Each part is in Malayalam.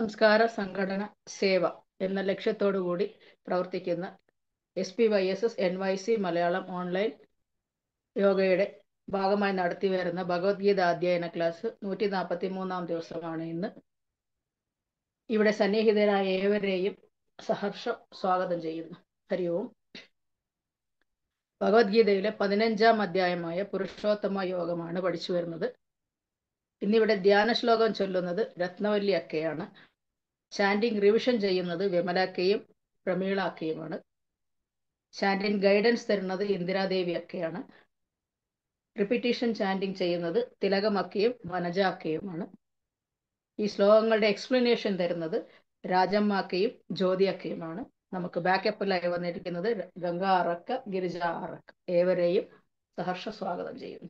സംസ്കാര സംഘടന സേവ എന്ന ലക്ഷ്യത്തോടു കൂടി പ്രവർത്തിക്കുന്ന S P Y S S N Y C Malayalam online യോഗയുടെ ഭാഗമായി നടത്തി വരുന്ന ഭഗവത്ഗീത അധ്യയന ക്ലാസ് നൂറ്റി നാൽപ്പത്തി മൂന്നാം ദിവസമാണ് ഇന്ന് ഇവിടെ സന്നിഹിതരായ ഏവരെയും സഹർഷ സ്വാഗതം ചെയ്യുന്നു ഹരി ഓം ഭഗവത്ഗീതയിലെ പതിനഞ്ചാം അധ്യായമായ പുരുഷോത്തമ യോഗമാണ് പഠിച്ചു വരുന്നത് ഇന്നിവിടെ ധ്യാന ശ്ലോകം ചൊല്ലുന്നത് രത്നവല്ലി അക്കയാണ് ചാൻഡിങ് റിവിഷൻ ചെയ്യുന്നത് വിമലാക്കയും പ്രമീളാക്കയുമാണ് ചാൻഡിങ് ഗൈഡൻസ് തരുന്നത് ഇന്ദിരാദേവി അക്കയാണ് റിപ്പീറ്റേഷൻ ചാൻഡിങ് ചെയ്യുന്നത് തിലകമക്കയും വനജ അക്കയുമാണ് ഈ ശ്ലോകങ്ങളുടെ എക്സ്പ്ലനേഷൻ തരുന്നത് രാജമ്മാക്കയും ജ്യോതി അക്കയുമാണ് നമുക്ക് ബാക്കപ്പിലായി വന്നിരിക്കുന്നത് ഗംഗ അറക്ക ഗിരിജ അറക്ക ഏവരെയും സഹർഷ സ്വാഗതം ചെയ്യുന്നു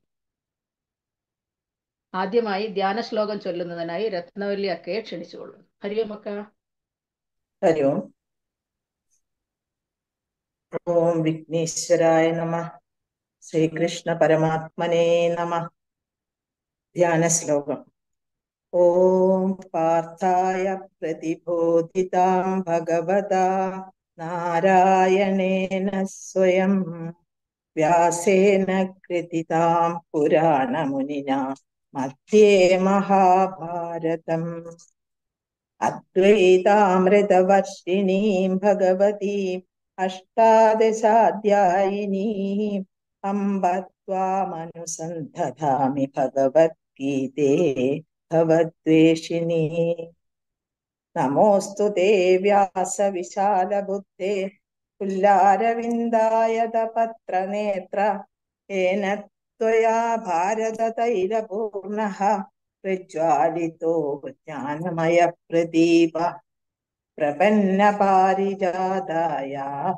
ആദ്യമായി ധ്യാന ശ്ലോകം ചൊല്ലുന്നതിനായി രത്നവല്ലി അക്കയെ ക്ഷണിച്ചുകൊള്ളുന്നു ഹരിയോം അക്ക ഹരി ഓം ഓം വിഘ്നേശ്വരായ നമ ശ്രീകൃഷ്ണ പരമാത്മനേ നമ ധ്യാന ശ്ലോകം ഓം പാർത്ഥായ പ്രതിബോധിതാം ഭഗവതാ നാരായണേന സ്വയം വ്യാസേന കൃതിതാം പുരാണമുനിന മധ്യേ മഹാഭാരതം അദ്വൈതാമൃതവർഷിണീം ഭഗവതീം അഷ്ടാദശാധ്യായിനീം അംബ ത്വാമനുസന്ധതാമി ഭഗവദ്ഗീതേ ഭവദ്വേഷിണീ നമോസ്തു തേ വ്യാസവിശാലബുദ്ധേ പുല്ലാരവിന്ദായതപത്രനേത്ര येन त्वया भारततैलपूर्णः प्रज्वालितो ज्ञानमयप्रदीप प्रपन्नपारिजाताय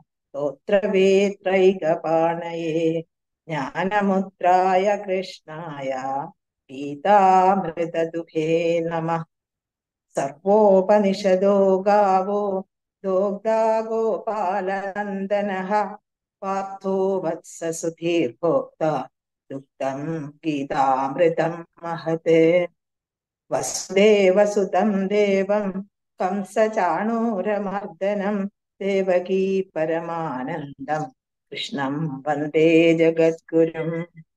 स्तोत्रवेत्रैकपाणये ज्ञानमुद्राय कृष्णाय गीतामृतदुहे नमः सर्वोपनिषदो गावो दोग्धा गोपालनन्दनः पार्थो वत्ससुधीर्भोक्ता दुग्धं गीतामृतं महत् वसुदेवसुतं देवं कंसचाणूरमर्दनं देवकी परमानन्दं कृष्णं वन्दे जगद्गुरुम्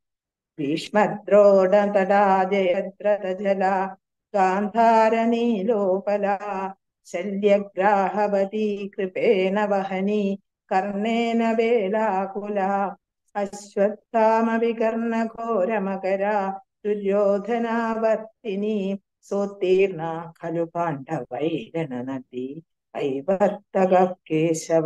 भीष्मद्रोणतडाजयद्रथजला गान्धारनीलोपला शल्यग्राहवती कृपेण वहनी कर्णेन वेलाकुला अश्वत्थामविकर्णघोरमकरा दुर्योधनावर्तिनी सोत्तीर्णा खलु पाण्डवैरणनदी ऐवर्तकः केशव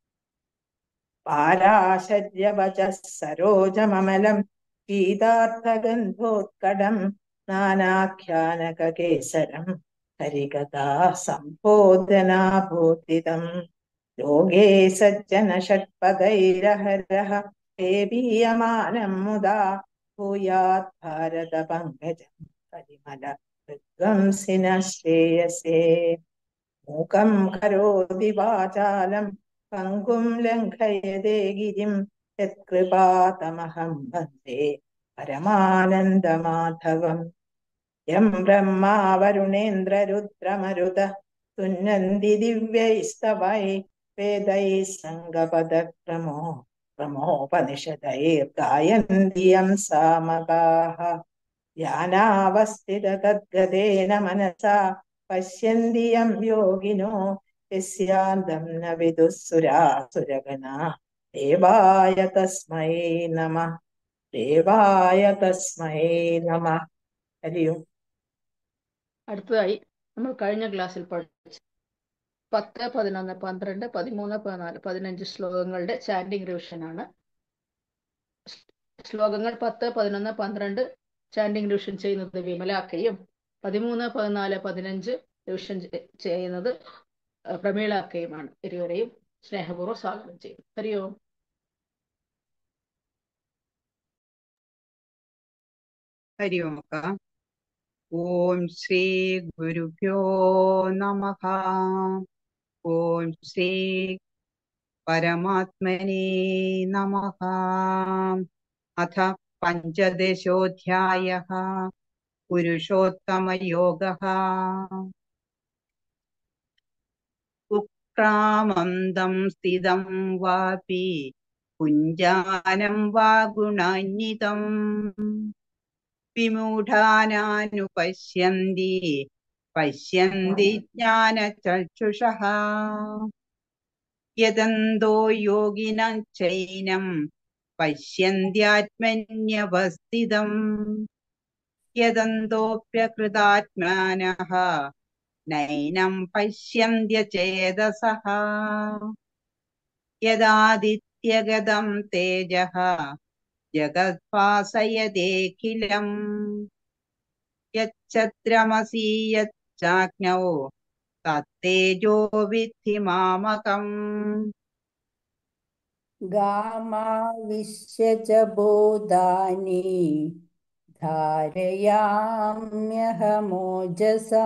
पाराशर्यवचः सरोजममलं गीतार्थगन्धोत्कडं नानाख्यानककेसरं हरिकथा सम्बोधनाभूतितम् लोके सज्जन षट्पदैरहरः सेवीयमानं मुदा भूयात् भारतपङ्कजं परिमल विध्वंसिनः श्रेयसे मूकं करोति वाचालं पङ्गुं लङ्घयते गिरिं यत्कृपातमहं वन्दे परमानन्दमाधवम् यं ब्रह्मा वरुणेन्द्ररुद्रमरुतः तुन्नन्ति दिव्यैस्तवै वेदैः सङ्गपदक्रमो क्रमोपनिषदैर्गायन्ति यं सामगाः ध्यानावस्थिततद्गतेन मनसा पश्यन्ति यं योगिनो यस्यान्तं न विदुः सुरासुरगणा देवाय तस्मै नमः देवाय तस्मै नमः हरि ओम् അടുത്തതായി നമ്മൾ കഴിഞ്ഞ ക്ലാസ്സിൽ പഠിച്ച പത്ത് പതിനൊന്ന് പന്ത്രണ്ട് പതിമൂന്ന് പതിനാല് പതിനഞ്ച് ശ്ലോകങ്ങളുടെ ചാൻഡിങ് റിവിഷനാണ് ശ്ലോകങ്ങൾ പത്ത് പതിനൊന്ന് പന്ത്രണ്ട് ചാൻഡിങ് റിവിഷൻ ചെയ്യുന്നത് വിമലാക്കയും പതിമൂന്ന് പതിനാല് പതിനഞ്ച് റിവിഷൻ ചെയ്യുന്നത് പ്രമീളാക്കയുമാണ് ഇരുവരെയും സ്നേഹപൂർവ്വം സ്വാഗതം ചെയ്യും ഹരി ഓം ഹരി ഓം അക്ക ഓം ശ്രീ ഗുരുഭ്യോ നമഃ ഓം ശ്രീ പരമാത്മനെ നമഃ അഥ പഞ്ചദശോऽധ്യായः പുരുഷോത്തമയോഗः ക്രാമന്തം സ്ഥിതം വാപി കുഞ്ചാനം വാ ഗുണാന്വിതം വിമൂഢാനാനുപശ്യന്തി പശ്യന്തി ജ്ഞാനചക്ഷുഷः യതന്തോ യോഗിനം ചൈനം പശ്യന്ത്യാത്മന്യവസ്ഥിതം യതന്തോപ്യകൃതാത്മാനः നൈനം പശ്യന്ത്യചേതസः യദാദിത്യഗതം തേജः ജഗത്ഭാസയതേഖിലം യച്ഛദ്രമസി യച്ചാജ്ഞോ തത്തേജോ വിദ്ധി മാമകം गामाविश्य च बोधानि धारयाम्यहमोजसा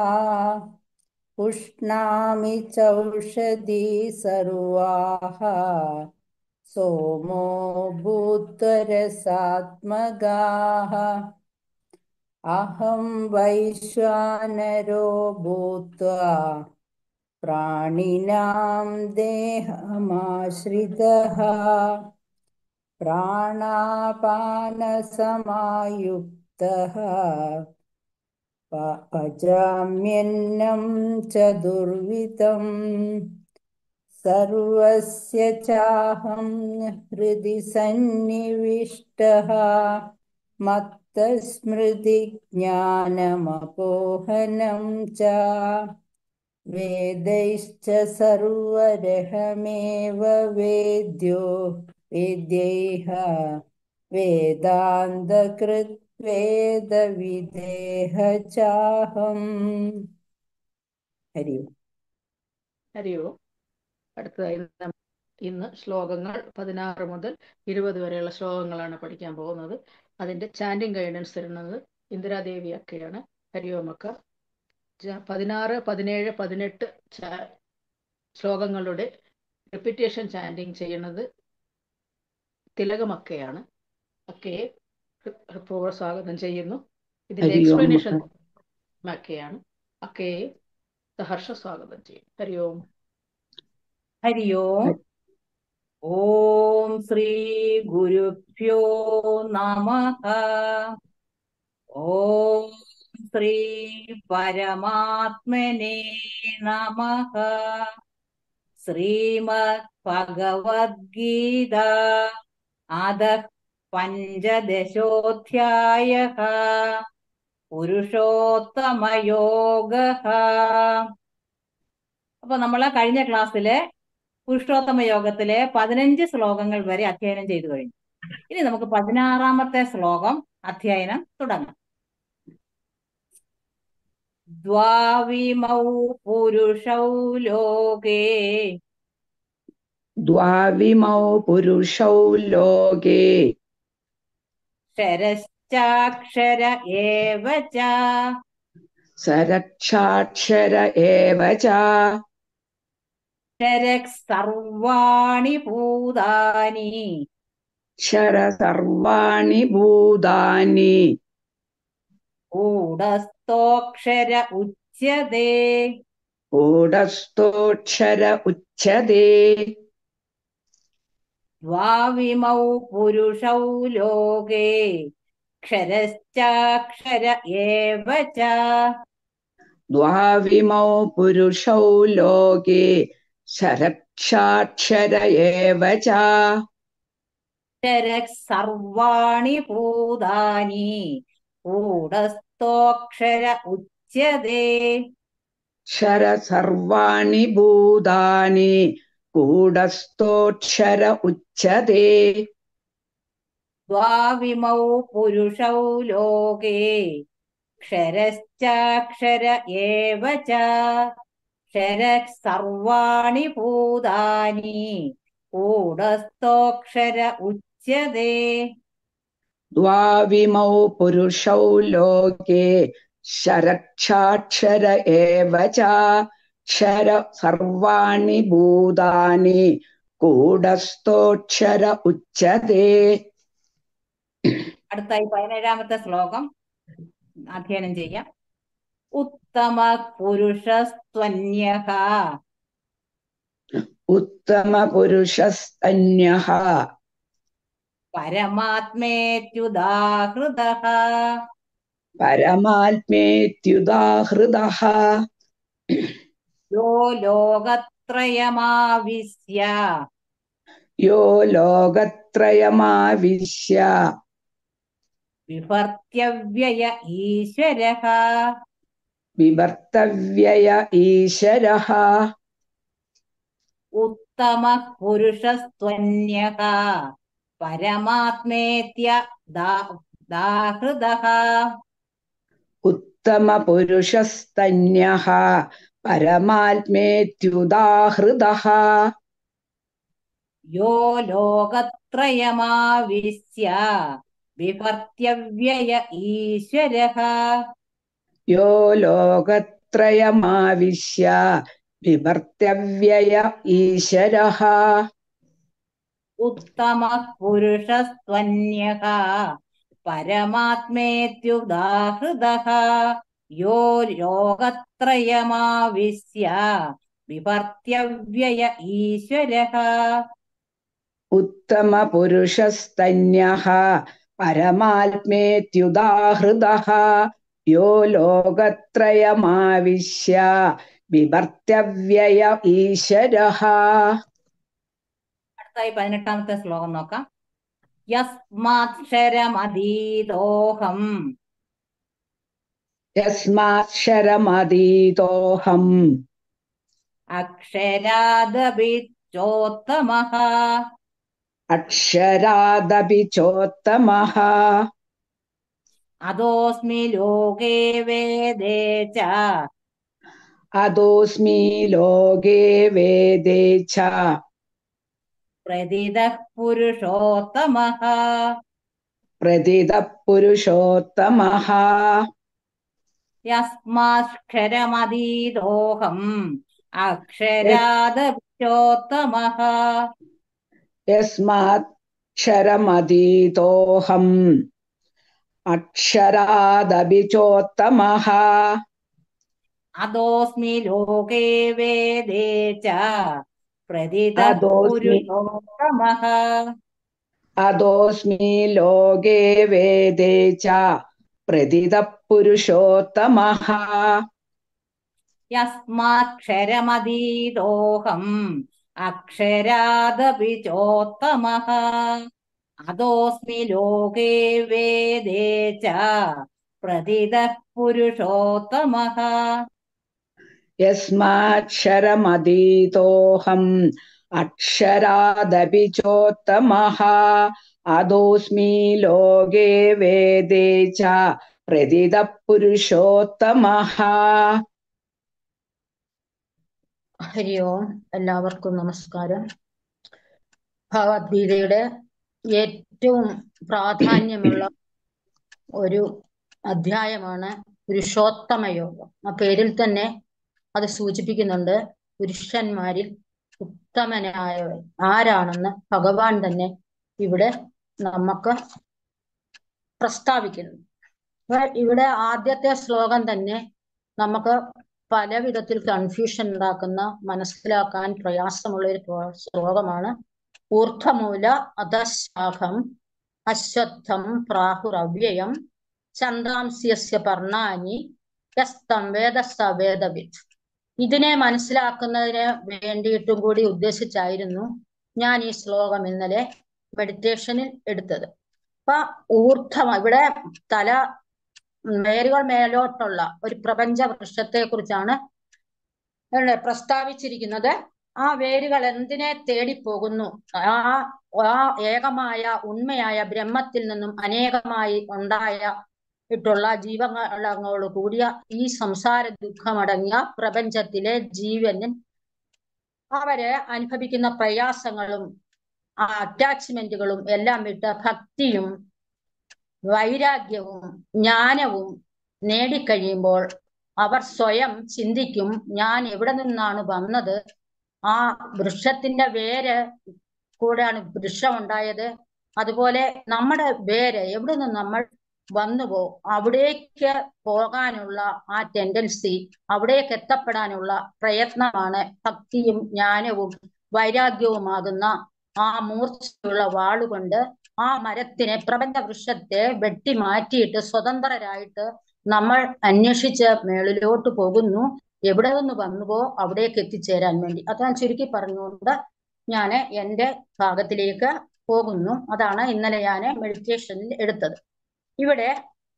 पुष्णामि चौषधी सर्वाः सोमो भूत्वरसात्मगाः अहं वैश्वानरो भूत्वा प्राणिनां देहमाश्रितः प्राणापानसमायुक्तः प- पचाम्यन्नं चतुर्विधम् सर्वस्य चाहं हृदि सन्निविष्टः मत्तस्मृतिज्ञानमपोहनं च वेदैश्च सर्वरहमेव वेद्यो वेद्यैः वेदान्तकृत् वेदविदेह चाहम् हरि ओम् ഹരിയോ അടുത്തതായി നം- ഇന്ന് ശ്ലോകങ്ങൾ പതിനാറ് മുതൽ ഇരുപത് വരെയുള്ള ശ്ലോകങ്ങളാണ് പഠിക്കാൻ പോകുന്നത് അതിന്റെ ചാൻഡിങ് ഗൈഡൻസ് തരുന്നത് ഇന്ദിരാദേവി അക്കയാണ് ഹരിയോമക്ക ജ- പതിനാറ് പതിനേഴ് പതിനെട്ട് ചാ- ശ്ലോകങ്ങളുടെ റിപ്പിറ്റേഷൻ ചാൻഡിങ് ചെയ്യുന്നത് തിലകമക്കയാണ് അക്കയെ ഹൃ- ഹൃദയപൂർവ്വം സ്വാഗതം ചെയ്യുന്നു ഇതിന്റെ ഹരി ഓം എക്സ്പ്ലനേഷൻ അക്ക. അക്കയാണ് അക്കയെ സഹർഷ സ്വാഗതം ചെയ്യും ഹരി ഓം ഹരി ഓം ഓം ശ്രീ ഗുരുഭ്യോ നമഃ ഓം ശ്രീ പരമാത്മനെ നമഃ ശ്രീമദ് ഭഗവദ്ഗീത അധ പഞ്ചദശോധ്യായः പുരുഷോത്തമയോഗः അപ്പൊ നമ്മള് കഴിഞ്ഞ ക്ലാസ്സിലെ പുരുഷോത്തമ യോഗത്തിലെ പതിനഞ്ച് ശ്ലോകങ്ങൾ വരെ അധ്യയനം ചെയ്തു കഴിഞ്ഞു ഇനി നമുക്ക് പതിനാറാമത്തെ ശ്ലോകം അധ്യയനം തുടങ്ങാം ദ്വാവിമൗ പുരുഷൗ ലോകേ द्वाविमौ पुरुषौ लोके ശരശ്ചാക്ഷര ഏവ ച सरक्षाक्षर एव च ശരക് സർവാണി ഭൂതാനി क्षर सर्वाणि भूतानि കൂടസ്ഥോക്ഷര ഉച്യതേ कूटस्थोऽक्षर उच्यते ദ്വാവിമൗ പുരുഷൗ ലോകേ ക്ഷരശ്ചാക്ഷര ഏവ ച द्वाविमौ पुरुषौ लोके सरक्षाक्षर एव च ശരക് സർവാണി ഭൂതാനി കൂടസ്ഥോക്ഷര ഉച്യതേ क्षर सर्वाणि भूतानि कूटस्थोऽक्षर उच्यते ദ്വാവിമൗ പുരുഷൗ ലോകേ ക്ഷരശ്ചാക്ഷര ഏവ ച ശരക് സർവാണി ഭൂതാനി കൂടസ്ഥോക്ഷര ഉച്യതേ द्वाविमौ पुरुषौ लोके शरक्षाक्षर एव च क्षर सर्वाणि भूतानि कूटस्थोऽक्षर उच्यते അടുത്തായി പതിനേഴാമത്തെ ശ്ലോകം അധ്യയനം ചെയ്യാം ഉത്തമ പുരുഷസ്ത്വന്യഃ उत्तमपुरुषस्तन्यः പരമാത്മേത്യുദാഹൃതഃ परमात्मेत्युदाहृदः യോ ലോകത്രയമാവിശ്യ यो लोकत्रयमाविश्य വിഭർത്യവ്യയ ഈശ്വരഃ विवर्तव्यय ईशरः ഉത്തമ പുരുഷസ്ത്വന്യഃ പരമാത്മേത്യ ദാ- ദാഹൃതഃ उत्तमपुरुषस्तन्यः परमात्मेत्युदाहृदः യോ ലോകത്രയമാവിശ്യ വിഭർത്യവ്യയ ഈശ്വരഃ यो लोकत्रयमाविश्य विभर्त्यव्यय ईशरः ഉത്തമ പുരുഷസ്ത്വന്യഃ പരമാത്മേത്യുദാഹൃതഃ യോ ലോകത്രയമാവിശ്യ വിഭർത്യവ്യയ ഈശ്വരഃ उत्तमपुरुषस्तन्यः परमात्मेत्युदाहृदः यो लोकत्रयमाविश्य विभर्त्यव्यय ईशरः അടുത്തായി പതിനെട്ടാമത്തെ ശ്ലോകം നോക്കാം യസ്മാക്ഷരമതീതോഹം यस्माक्षरमधीतोऽहम् അക്ഷരാദപി ചോത്തമഃ अक्षरादपि चोत्तमः അതോസ്മി ലോകേ വേദേ ച अदोऽस्मि लोके वेदे च പ്രതിതഃ പുരുഷോത്തമഃ प्रतितः पुरुषोत्तमः യസ്മാക്ഷരമതീതോഹം അക്ഷരാദപി ചോത്തമഃ यस्माक्षरमधीतोऽहम् अक्षरादपि चोत्तमः അതോസ്മി ലോകേ വേദേ ച പ്രതിതഃ അദോസ്മി പുരുഷോത്തമഃ अदोऽस्मि लोके वेदे च प्रतितः पुरुषोत्तमः യസ്മാക്ഷരമതീതോഹം അക്ഷരാദപി ചോത്തമഃ അതോസ്മി ലോകേ വേദേ ച പ്രതിതഃ പുരുഷോത്തമഃ यस्माक्षरमधीतोऽहम् अक्षरादपि चोत्तमः अदोऽस्मि लोके वेदे च प्रतितः पुरुषोत्तमः ഹരി ഓം എല്ലാവർക്കും നമസ്കാരം ഭഗവത്ഗീതയുടെ ഏറ്റവും പ്രാധാന്യമുള്ള ഒരു അധ്യായമാണ് പുരുഷോത്തമ യോഗം ആ പേരിൽ തന്നെ അത് സൂചിപ്പിക്കുന്നുണ്ട് പുരുഷന്മാരിൽ ഉത്തമനായവൻ ആരാണെന്ന് ഭഗവാൻ തന്നെ ഇവിടെ നമുക്ക് പ്രസ്താവിക്കുന്നു അപ്പൊ ഇവിടെ ആദ്യത്തെ ശ്ലോകം തന്നെ നമുക്ക് പല വിധത്തിൽ കൺഫ്യൂഷൻ ഉണ്ടാക്കുന്ന മനസ്സിലാക്കാൻ പ്രയാസമുള്ള ഒരു പ്രോ- ശ്ലോകമാണ് ഊർധ്വമൂല അധശാഖം അശ്വത്ഥം പ്രാഹുരവ്യയം ചന്ദ്രാംസ്യസ്യ പർണാനി യസ്തം വേദസ്ത വേദവിത് ഇതിനെ മനസ്സിലാക്കുന്നതിന് വേണ്ടിയിട്ടും കൂടി ഉദ്ദേശിച്ചായിരുന്നു ഞാൻ ഈ ശ്ലോകം ഇന്നലെ മെഡിറ്റേഷനിൽ എടുത്തത് അപ്പൊ ഊർധ്വം ഇവിടെ തല വേരുകൾ മേലോട്ടുള്ള ഒരു പ്രപഞ്ച വൃക്ഷത്തെ കുറിച്ചാണ് ഇവിടെ പ്രസ്താവിച്ചിരിക്കുന്നത് ആ വേരുകൾ എന്തിനെ തേടിപ്പോകുന്നു ആ ആ ഏകമായ ഉണ്മയായ ബ്രഹ്മത്തിൽ നിന്നും അനേകമായി ഉണ്ടായ ഇട്ടുള്ള ജീവങ്ങളോട് കൂടിയ ഈ സംസാര ദുഃഖമടങ്ങിയ പ്രപഞ്ചത്തിലെ ജീവന് അവര് അനുഭവിക്കുന്ന പ്രയാസങ്ങളും ആ അറ്റാച്ച്മെന്റുകളും എല്ലാം വിട്ട് ഭക്തിയും വൈരാഗ്യവും ജ്ഞാനവും നേടിക്കഴിയുമ്പോൾ അവർ സ്വയം ചിന്തിക്കും ഞാൻ എവിടെ നിന്നാണ് വന്നത് ആ വൃക്ഷത്തിന്റെ വേര് കൂടെയാണ് വൃക്ഷം ഉണ്ടായത് അതുപോലെ നമ്മുടെ വേര് എവിടെ നിന്ന് നമ്മൾ വന്നുപോ അവിടേക്ക് പോകാനുള്ള ആ ടെൻഡൻസി അവിടേക്ക് എത്തപ്പെടാനുള്ള പ്രയത്നമാണ് ഭക്തിയും ജ്ഞാനവും വൈരാഗ്യവുമാകുന്ന ആ മൂർച്ചയുള്ള വാളുകൊണ്ട് ആ മരത്തിനെ പ്രപഞ്ച വൃക്ഷത്തെ വെട്ടി മാറ്റിയിട്ട് സ്വതന്ത്രരായിട്ട് നമ്മൾ അന്വേഷിച്ച് മേളിലോട്ട് പോകുന്നു എവിടെ നിന്ന് വന്നുവോ അവിടേക്ക് എത്തിച്ചേരാൻ വേണ്ടി അതാ ചുരുക്കി പറഞ്ഞുകൊണ്ട് ഞാൻ എൻ്റെ ഭാഗത്തിലേക്ക് പോകുന്നു അതാണ് ഇന്നലെ ഞാൻ മെഡിറ്റേഷനിൽ എടുത്തത് ഇവിടെ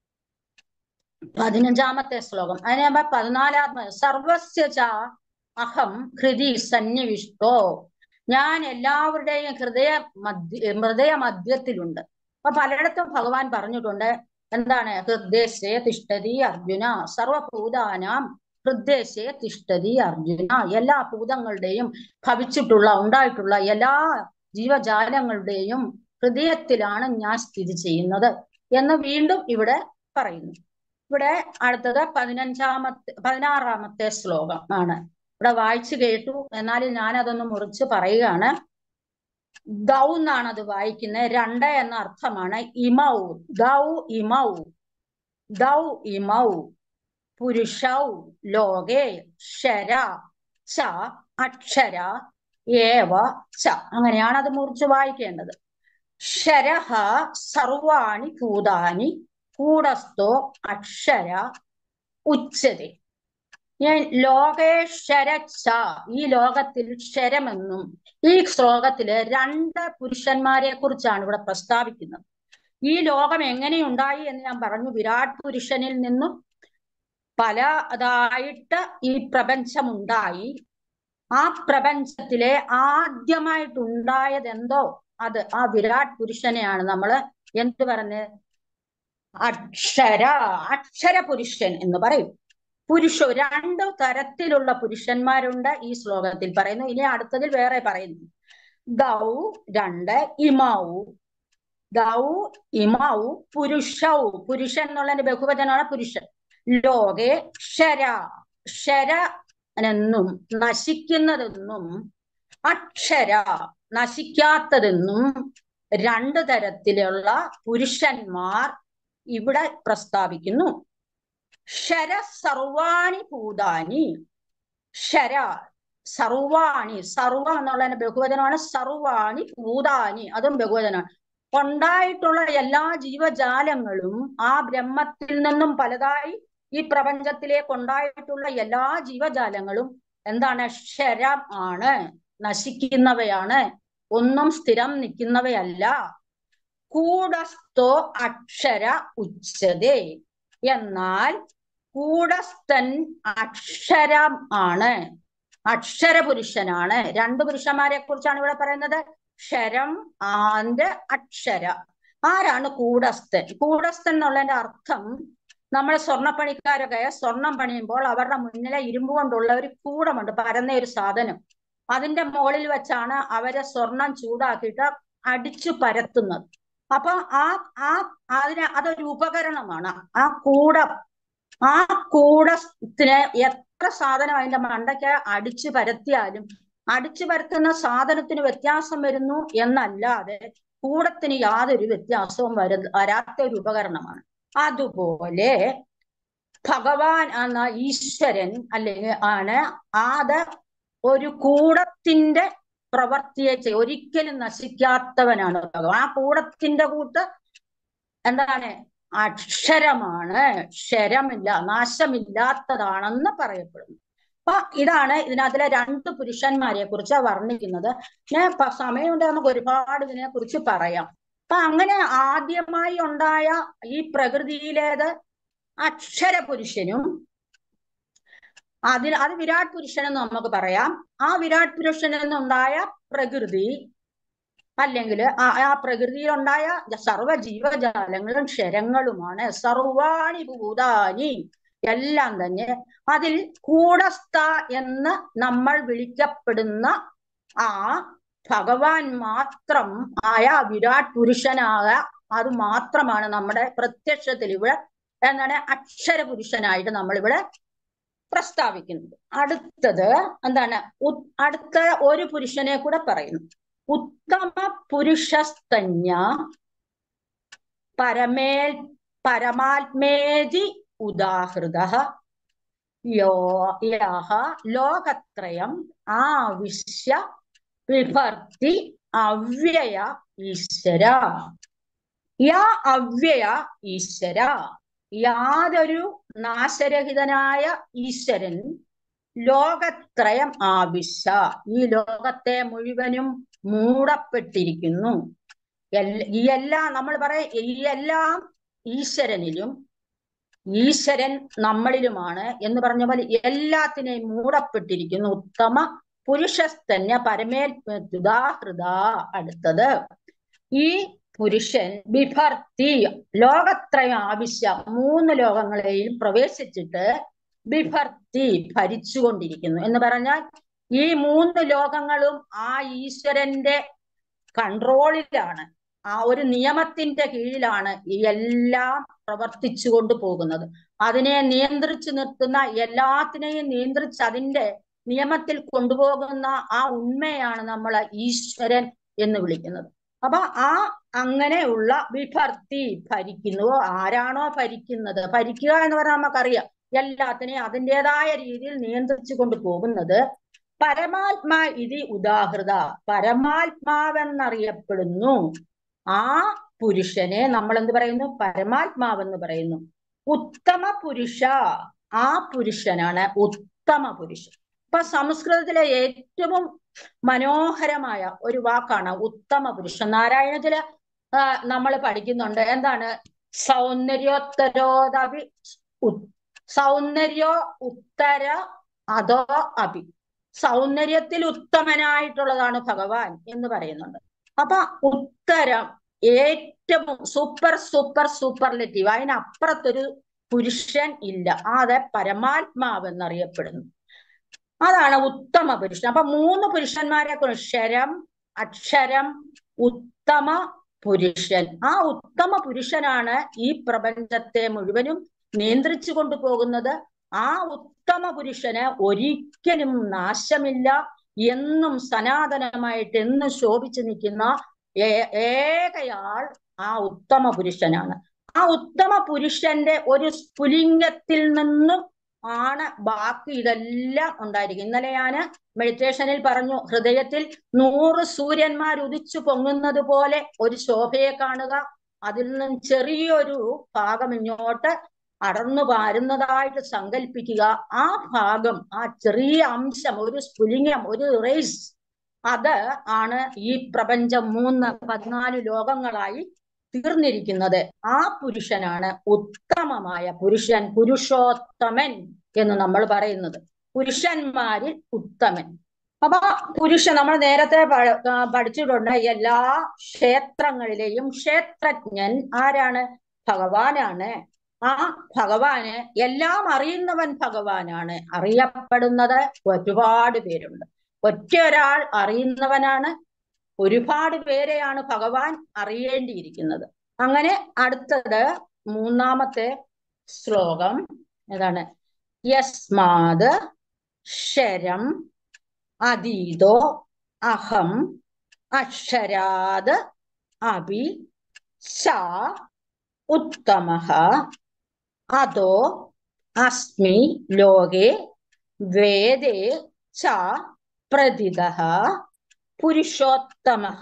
പതിനഞ്ചാമത്തെ ശ്ലോകം അതിനാകുമ്പോ പതിനാലാമ സർവസ്യ ച അഹം ഹൃദി സന്നിവിഷ്ടോ ഞാൻ എല്ലാവരുടെയും ഹൃദയ മധ്യ ഹൃദയ മധ്യത്തിലുണ്ട് അപ്പൊ പലയിടത്തും ഭഗവാൻ പറഞ്ഞിട്ടുണ്ട് എന്താണ് ഹൃദയസേ തിഷ്ഠതി അർജുന സർവഭൂതാനാം ഹൃദയസേ തിഷ്ഠതി അർജുന എല്ലാ ഭൂതങ്ങളുടെയും ഭവിച്ചിട്ടുള്ള ഉണ്ടായിട്ടുള്ള എല്ലാ ജീവജാലങ്ങളുടെയും ഹൃദയത്തിലാണ് ഞാൻ സ്ഥിതി ചെയ്യുന്നത് എന്ന് വീണ്ടും ഇവിടെ പറയുന്നു ഇവിടെ അടുത്തത് പതിനഞ്ചാമത്തെ പതിനാറാമത്തെ ശ്ലോകം ആണ് ഇവിടെ വായിച്ചു കേട്ടു എന്നാലും ഞാൻ അതൊന്ന് മുറിച്ച് പറയുകയാണ് ഗൗ എന്നാണ് അത് വായിക്കുന്നത് രണ്ട് എന്ന അർത്ഥമാണ് ഇമൗ ഗൗ ഇമൗ ഗൗ ഇമൗ പുരുഷൗ ലോകേ ശര ച അക്ഷര ഏവ ച അങ്ങനെയാണ് അത് മുറിച്ച് വായിക്കേണ്ടത് ശരഹ സർവാണി ഭൂതാനി കൂടസ്ഥോ അക്ഷര ഉച്ചതി ഞാൻ ലോകേശ്വര ച ഈ ലോകത്തിൽ ശരമെന്നും ഈ ശ്ലോകത്തില് രണ്ട് പുരുഷന്മാരെ കുറിച്ചാണ് ഇവിടെ പ്രസ്താവിക്കുന്നത് ഈ ലോകം എങ്ങനെയുണ്ടായി എന്ന് ഞാൻ പറഞ്ഞു വിരാട് പുരുഷനിൽ നിന്നും പല അതായിട്ട് ഈ പ്രപഞ്ചമുണ്ടായി ആ പ്രപഞ്ചത്തിലെ ആദ്യമായിട്ടുണ്ടായത് എന്തോ അത് ആ വിരാട് പുരുഷനെയാണ് നമ്മൾ എന്ത് പറഞ്ഞ് അക്ഷര അക്ഷര പുരുഷൻ എന്ന് പറയും പുരുഷ രണ്ട് തരത്തിലുള്ള പുരുഷന്മാരുണ്ട് ഈ ശ്ലോകത്തിൽ പറയുന്നു ഇനി അടുത്തതിൽ വേറെ പറയുന്നു ഗൗ രണ്ട് ഇമൗ ഗൗ ഇമൗ പുരുഷൗ പുരുഷൻ എന്നുള്ളതിന്റെ ബഹുവചനമാണ് പുരുഷൻ ലോകെ ശര ശരനെന്നും നശിക്കുന്നതെന്നും അക്ഷര നശിക്കാത്തതെന്നും രണ്ട് തരത്തിലുള്ള പുരുഷന്മാർ ഇവിടെ പ്രസ്താവിക്കുന്നു ശര സർവാണി ഭൂതാനി ശര സർവാണി സർവം എന്നുള്ളതിന്റെ ബഹുവചനമാണ് സർവാണി ഭൂതാനി അതും ബഹുവചനമാണ് ഉണ്ടായിട്ടുള്ള എല്ലാ ജീവജാലങ്ങളും ആ ബ്രഹ്മത്തിൽ നിന്നും പലതായി ഈ പ്രപഞ്ചത്തിലേക്ക് ഉണ്ടായിട്ടുള്ള എല്ലാ ജീവജാലങ്ങളും എന്താണ് ശരം ആണ് നശിക്കുന്നവയാണ് ഒന്നും സ്ഥിരം നിൽക്കുന്നവയല്ല കൂടസ്ഥോ അക്ഷര ഉച്ചതേ എന്നാൽ കൂടസ്ഥൻ അക്ഷരം ആണ് അക്ഷര പുരുഷനാണ് രണ്ട് പുരുഷന്മാരെ കുറിച്ചാണ് ഇവിടെ പറയുന്നത് ക്ഷരം ആന്റെ അക്ഷര ആരാണ് കൂടസ്ഥൻ കൂടസ്ഥൻ എന്നുള്ളതിന്റെ അർത്ഥം നമ്മൾ സ്വർണ്ണപ്പണിക്കാരൊക്കെ സ്വർണം പണിയുമ്പോൾ അവരുടെ മുന്നിലെ ഇരുമ്പ് കൊണ്ടുള്ള ഒരു കൂടമുണ്ട് പരന്ന ഒരു സാധനം അതിന്റെ മുകളിൽ വെച്ചാണ് അവരെ സ്വർണം ചൂടാക്കിയിട്ട് അടിച്ചു പരത്തുന്നത് അപ്പൊ ആ ആ അതിന് അതൊരു ഉപകരണമാണ് ആ കൂടം ആ കൂടത്തിന് എത്ര സാധനം അതിന്റെ മണ്ടയ്ക്ക് അടിച്ചു പരത്തിയാലും അടിച്ചു പരത്തുന്ന സാധനത്തിന് വ്യത്യാസം വരുന്നു എന്നല്ലാതെ കൂടത്തിന് യാതൊരു വ്യത്യാസവും വര വരാത്ത ഒരു ഉപകരണമാണ് അതുപോലെ ഭഗവാൻ എന്ന ഈശ്വരൻ അല്ലെങ്കിൽ ആണ് അത് ഒരു കൂടത്തിന്റെ പ്രവർത്തിയെ ചെയ് ഒരിക്കലും നശിക്കാത്തവനാണ് ഭഗവാൻ ആ കൂടത്തിന്റെ കൂട്ട് എന്താണ് അക്ഷരമാണ് ക്ഷരമില്ല നാശമില്ലാത്തതാണെന്ന് പറയപ്പെടുന്നു അപ്പൊ ഇതാണ് ഇതിനകത്തിലെ രണ്ട് പുരുഷന്മാരെ കുറിച്ച് വർണ്ണിക്കുന്നത് ഞാൻ സമയമുണ്ട് നമുക്ക് ഒരുപാട് ഇതിനെ കുറിച്ച് പറയാം അപ്പൊ അങ്ങനെ ആദ്യമായി ഉണ്ടായ ഈ പ്രകൃതിയിലേത് അക്ഷര പുരുഷനും അതിൽ അത് വിരാട് പുരുഷനെന്ന് നമുക്ക് പറയാം ആ വിരാട് പുരുഷനിൽ നിന്നുണ്ടായ പ്രകൃതി അല്ലെങ്കിൽ ആ ആ പ്രകൃതിയിലുണ്ടായ സർവ്വ ജീവജാലങ്ങളും ക്ഷരങ്ങളുമാണ് സർവാണി ഭൂതാനി എല്ലാം തന്നെ അതിൽ കൂടസ്ഥ എന്ന് നമ്മൾ വിളിക്കപ്പെടുന്ന ആ ഭഗവാൻ മാത്രം ആയ വിരാട് പുരുഷനായ അത് മാത്രമാണ് നമ്മുടെ പ്രത്യക്ഷത്തിൽ ഇവിടെ എന്താണ് അക്ഷര പുരുഷനായിട്ട് നമ്മൾ ഇവിടെ പ്രസ്താവിക്കുന്നത് അടുത്തത് എന്താണ് അടുത്ത ഒരു പുരുഷനെ കൂടെ പറയുന്നു ഉത്തമ പുരുഷസ്തന്യ പരമേൽ പരമാത്മേതി ഉദാഹൃത യോ യഹ ലോകത്രയം ആവിശ്യ വിഭർത്തി അവ്യയ ഈശ്വര യാ അവ്യയ ഈശ്വര യാതൊരു നാശരഹിതനായ ഈശ്വരൻ ലോകത്രയം ആവിശ ഈ ലോകത്തെ മുഴുവനും മൂടപ്പെട്ടിരിക്കുന്നു എല്ല- ഈ എല്ലാ നമ്മൾ പറയും ഈ എല്ലാം ഈശ്വരനിലും ഈശ്വരൻ നമ്മളിലുമാണ് എന്ന് പറഞ്ഞ പോലെ എല്ലാത്തിനെയും മൂടപ്പെട്ടിരിക്കുന്നു ഉത്തമ പുരുഷസ്തന്യ പരമേൽഹൃദ അടുത്തത് ഈ പുരുഷൻ ബിഭർത്തി ലോകത്രയം ആവശ്യം മൂന്ന് ലോകങ്ങളെയും പ്രവേശിച്ചിട്ട് ബിഭർത്തി ഭരിച്ചുകൊണ്ടിരിക്കുന്നു എന്ന് പറഞ്ഞാൽ ഈ മൂന്ന് ലോകങ്ങളും ആ ഈശ്വരന്റെ കൺട്രോളിലാണ് ആ ഒരു നിയമത്തിന്റെ കീഴിലാണ് ഈ എല്ലാം പ്രവർത്തിച്ചു കൊണ്ട് പോകുന്നത് അതിനെ നിയന്ത്രിച്ചു നിർത്തുന്ന എല്ലാത്തിനെയും നിയന്ത്രിച്ച് അതിന്റെ നിയമത്തിൽ കൊണ്ടുപോകുന്ന ആ ഉണ്മയാണ് നമ്മൾ ഈശ്വരൻ എന്ന് വിളിക്കുന്നത് അപ്പൊ ആ അങ്ങനെയുള്ള വിഭർത്തി ഭരിക്കുന്നു ആരാണോ ഭരിക്കുന്നത് ഭരിക്കുക എന്ന് പറഞ്ഞാൽ നമുക്കറിയാം എല്ലാത്തിനെയും അതിൻ്റെതായ രീതിയിൽ നിയന്ത്രിച്ചു കൊണ്ട് പോകുന്നത് പരമാത്മാ ഇതി ഉദാഹൃത പരമാത്മാവെന്നറിയപ്പെടുന്നു ആ പുരുഷനെ നമ്മൾ എന്ത് പറയുന്നു പരമാത്മാവെന്ന് പറയുന്നു ഉത്തമ പുരുഷ ആ പുരുഷനാണ് ഉത്തമ പുരുഷൻ ഇപ്പൊ സംസ്കൃതത്തിലെ ഏറ്റവും മനോഹരമായ ഒരു വാക്കാണ് ഉത്തമ പുരുഷൻ നാരായണത്തില് നമ്മൾ പഠിക്കുന്നുണ്ട് എന്താണ് സൗന്ദര്യോത്തരോദവി ഉ- സൗന്ദര്യോ ഉത്തര അതോ അഭി സൗന്ദര്യത്തിൽ ഉത്തമനായിട്ടുള്ളതാണ് ഭഗവാൻ എന്ന് പറയുന്നുണ്ട് അപ്പൊ ഉത്തരം ഏറ്റവും സൂപ്പർ സൂപ്പർ സൂപ്പർലെറ്റീവ് അതിനപ്പുറത്തൊരു പുരുഷൻ ഇല്ല അത് പരമാത്മാവെന്നറിയപ്പെടുന്നു അതാണ് ഉത്തമ പുരുഷൻ അപ്പൊ മൂന്ന് പുരുഷന്മാരെ കുറിച്ച് ക്ഷരം അക്ഷരം ഉത്തമ പുരുഷൻ ആ ഉത്തമ പുരുഷനാണ് ഈ പ്രപഞ്ചത്തെ മുഴുവനും നിയന്ത്രിച്ചു കൊണ്ടുപോകുന്നത് ആ ഉത്തമ പുരുഷന് ഒരിക്കലും നാശമില്ല എന്നും സനാതനമായിട്ട് എന്നും ശോഭിച്ചു നിൽക്കുന്ന ഏ- ഏകയാൾ ആ ഉത്തമ പുരുഷനാണ് ആ ഉത്തമ പുരുഷന്റെ ഒരു സ്ഫുലിംഗത്തിൽ നിന്നും ആണ് ബാക്കി ഇതെല്ലാം ഉണ്ടായിരിക്കും ഇന്നലെ ഞാന് മെഡിറ്റേഷനിൽ പറഞ്ഞു ഹൃദയത്തിൽ നൂറ് സൂര്യന്മാർ ഉദിച്ചു പൊങ്ങുന്നത് പോലെ ഒരു ശോഭയെ കാണുക അതിൽ നിന്നും ചെറിയൊരു ഭാഗം ഇങ്ങോട്ട് അടർന്നു പാരുന്നതായിട്ട് സങ്കല്പിക്കുക ആ ഭാഗം ആ ചെറിയ അംശം ഒരു സ്ഫുലിംഗം ഒരു റേസ് അത് ആണ് ഈ പ്രപഞ്ചം മൂന്ന് പതിനാല് ലോകങ്ങളായി തീർന്നിരിക്കുന്നത് ആ പുരുഷനാണ് ഉത്തമമായ പുരുഷൻ പുരുഷോത്തമൻ എന്ന് നമ്മൾ പറയുന്നത് പുരുഷന്മാരിൽ ഉത്തമൻ അപ്പൊ പുരുഷൻ നമ്മൾ നേരത്തെ പ- ആ, പഠിച്ചിട്ടുണ്ട് എല്ലാ ക്ഷേത്രങ്ങളിലെയും ക്ഷേത്രജ്ഞൻ ആരാണ് ഭഗവാനാണ് ആ ഭഗവാന് എല്ലാം അറിയുന്നവൻ ഭഗവാനാണ് അറിയപ്പെടുന്നത് ഒരുപാട് പേരുണ്ട് ഒറ്റ ഒരാൾ അറിയുന്നവനാണ് ഒരുപാട് പേരെയാണ് ഭഗവാൻ അറിയേണ്ടിയിരിക്കുന്നത് അങ്ങനെ അടുത്തത് മൂന്നാമത്തെ ശ്ലോകം ഏതാണ് യസ്മാത് ശരം അതീതോ അഹം അക്ഷരാത് അപി സ ഉത്തമഃ അതോ അസ്മി ലോകേ വേദേ ച പ്രതിതഃ പുരുഷോത്തമഃ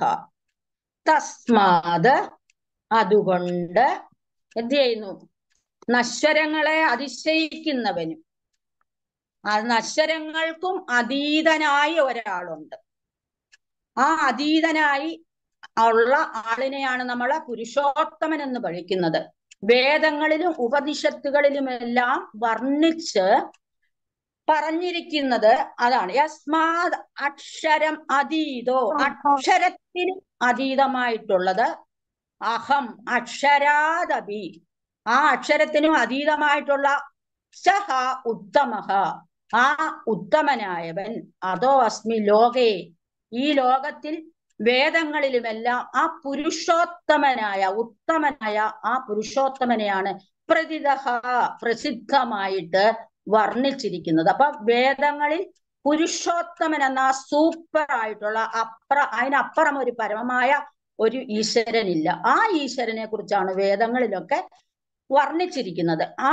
തസ്മാത് അതുകൊണ്ട് എന്ത് ചെയ്യുന്നു നശ്വരങ്ങളെ അതിശയിക്കുന്നവനും ആ നശ്വരങ്ങൾക്കും അതീതനായ ഒരാളുണ്ട് ആ അതീതനായി ഉള്ള ആളിനെയാണ് നമ്മൾ പുരുഷോത്തമൻ എന്ന് വിളിക്കുന്നത് വേദങ്ങളിലും ഉപനിഷത്തുകളിലുമെല്ലാം വർണ്ണിച്ച് പറഞ്ഞിരിക്കുന്നത് അതാണ് യസ്മാത് അക്ഷരം അതീതോ അക്ഷരത്തിനും അതീതമായിട്ടുള്ളത് അഹം അക്ഷരാദപി ആ അക്ഷരത്തിനും അതീതമായിട്ടുള്ള സഹ ഉത്തമഹ ആ ഉത്തമനായവൻ അതോ അസ്മി ലോകേ ഈ ലോകത്തിൽ വേദങ്ങളിലുമെല്ലാം ആ പുരുഷോത്തമനായ ഉത്തമനായ ആ പുരുഷോത്തമനെയാണ് പ്രതിതഹ പ്രസിദ്ധമായിട്ട് വർണ്ണിച്ചിരിക്കുന്നത് അപ്പൊ വേദങ്ങളിൽ പുരുഷോത്തമൻ എന്ന സൂപ്പർ ആയിട്ടുള്ള അപ്പുറ അതിനപ്പുറം ഒരു പരമമായ ഒരു ഈശ്വരനില്ല ആ ഈശ്വരനെ കുറിച്ചാണ് വേദങ്ങളിലൊക്കെ വർണ്ണിച്ചിരിക്കുന്നത് ആ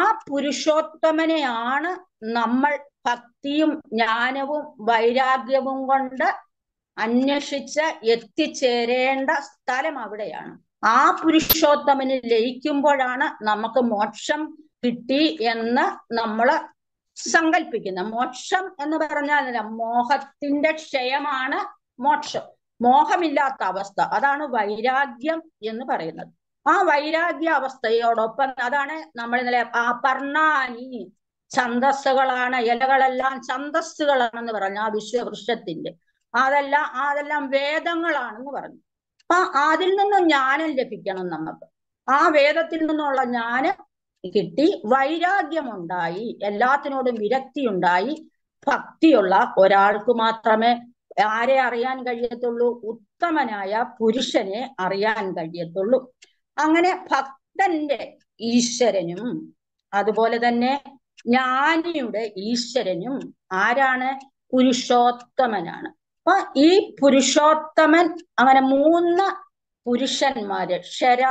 പുരുഷോത്തമനെയാണ് നമ്മൾ ഭക്തിയും ജ്ഞാനവും വൈരാഗ്യവും കൊണ്ട് അന്വേഷിച്ച് എത്തിച്ചേരേണ്ട സ്ഥലം അവിടെയാണ് ആ പുരുഷോത്തമനിൽ ലയിക്കുമ്പോഴാണ് നമുക്ക് മോക്ഷം കിട്ടി എന്ന് നമ്മൾ സങ്കല്പിക്കുന്ന മോക്ഷം എന്ന് പറഞ്ഞാൽ എന്താ? മോഹത്തിന്റെ ക്ഷയമാണ് മോക്ഷം മോഹമില്ലാത്ത അവസ്ഥ അതാണ് വൈരാഗ്യം എന്ന് പറയുന്നത് ആ വൈരാഗ്യ അവസ്ഥയോടൊപ്പം അതാണ് നമ്മൾ ഇന്നലെ ആ പർണാനി ഛന്തസ്സുകളാണ് ഇലകളെല്ലാം ഛന്തസ്സുകളാണെന്ന് പറഞ്ഞു ആ വിശ്വവൃക്ഷത്തിന്റെ അതെല്ലാം അതെല്ലാം വേദങ്ങളാണെന്ന് പറഞ്ഞു അപ്പൊ അതിൽ നിന്നും ജ്ഞാനം ലഭിക്കണം നമുക്ക് ആ വേദത്തിൽ നിന്നുള്ള ജ്ഞാനം കിട്ടി വൈരാഗ്യമുണ്ടായി എല്ലാത്തിനോടും വിരക്തി ഉണ്ടായി ഭക്തിയുള്ള ഒരാൾക്ക് മാത്രമേ ആരെ അറിയാൻ കഴിയത്തുള്ളൂ ഉത്തമനായ പുരുഷനെ അറിയാൻ കഴിയത്തുള്ളൂ അങ്ങനെ ഭക്തന്റെ ഈശ്വരനും അതുപോലെ തന്നെ ജ്ഞാനിയുടെ ഈശ്വരനും ആരാണ് പുരുഷോത്തമനാണ് അപ്പൊ ഈ പുരുഷോത്തമൻ അങ്ങനെ മൂന്ന് പുരുഷന്മാര് ക്ഷര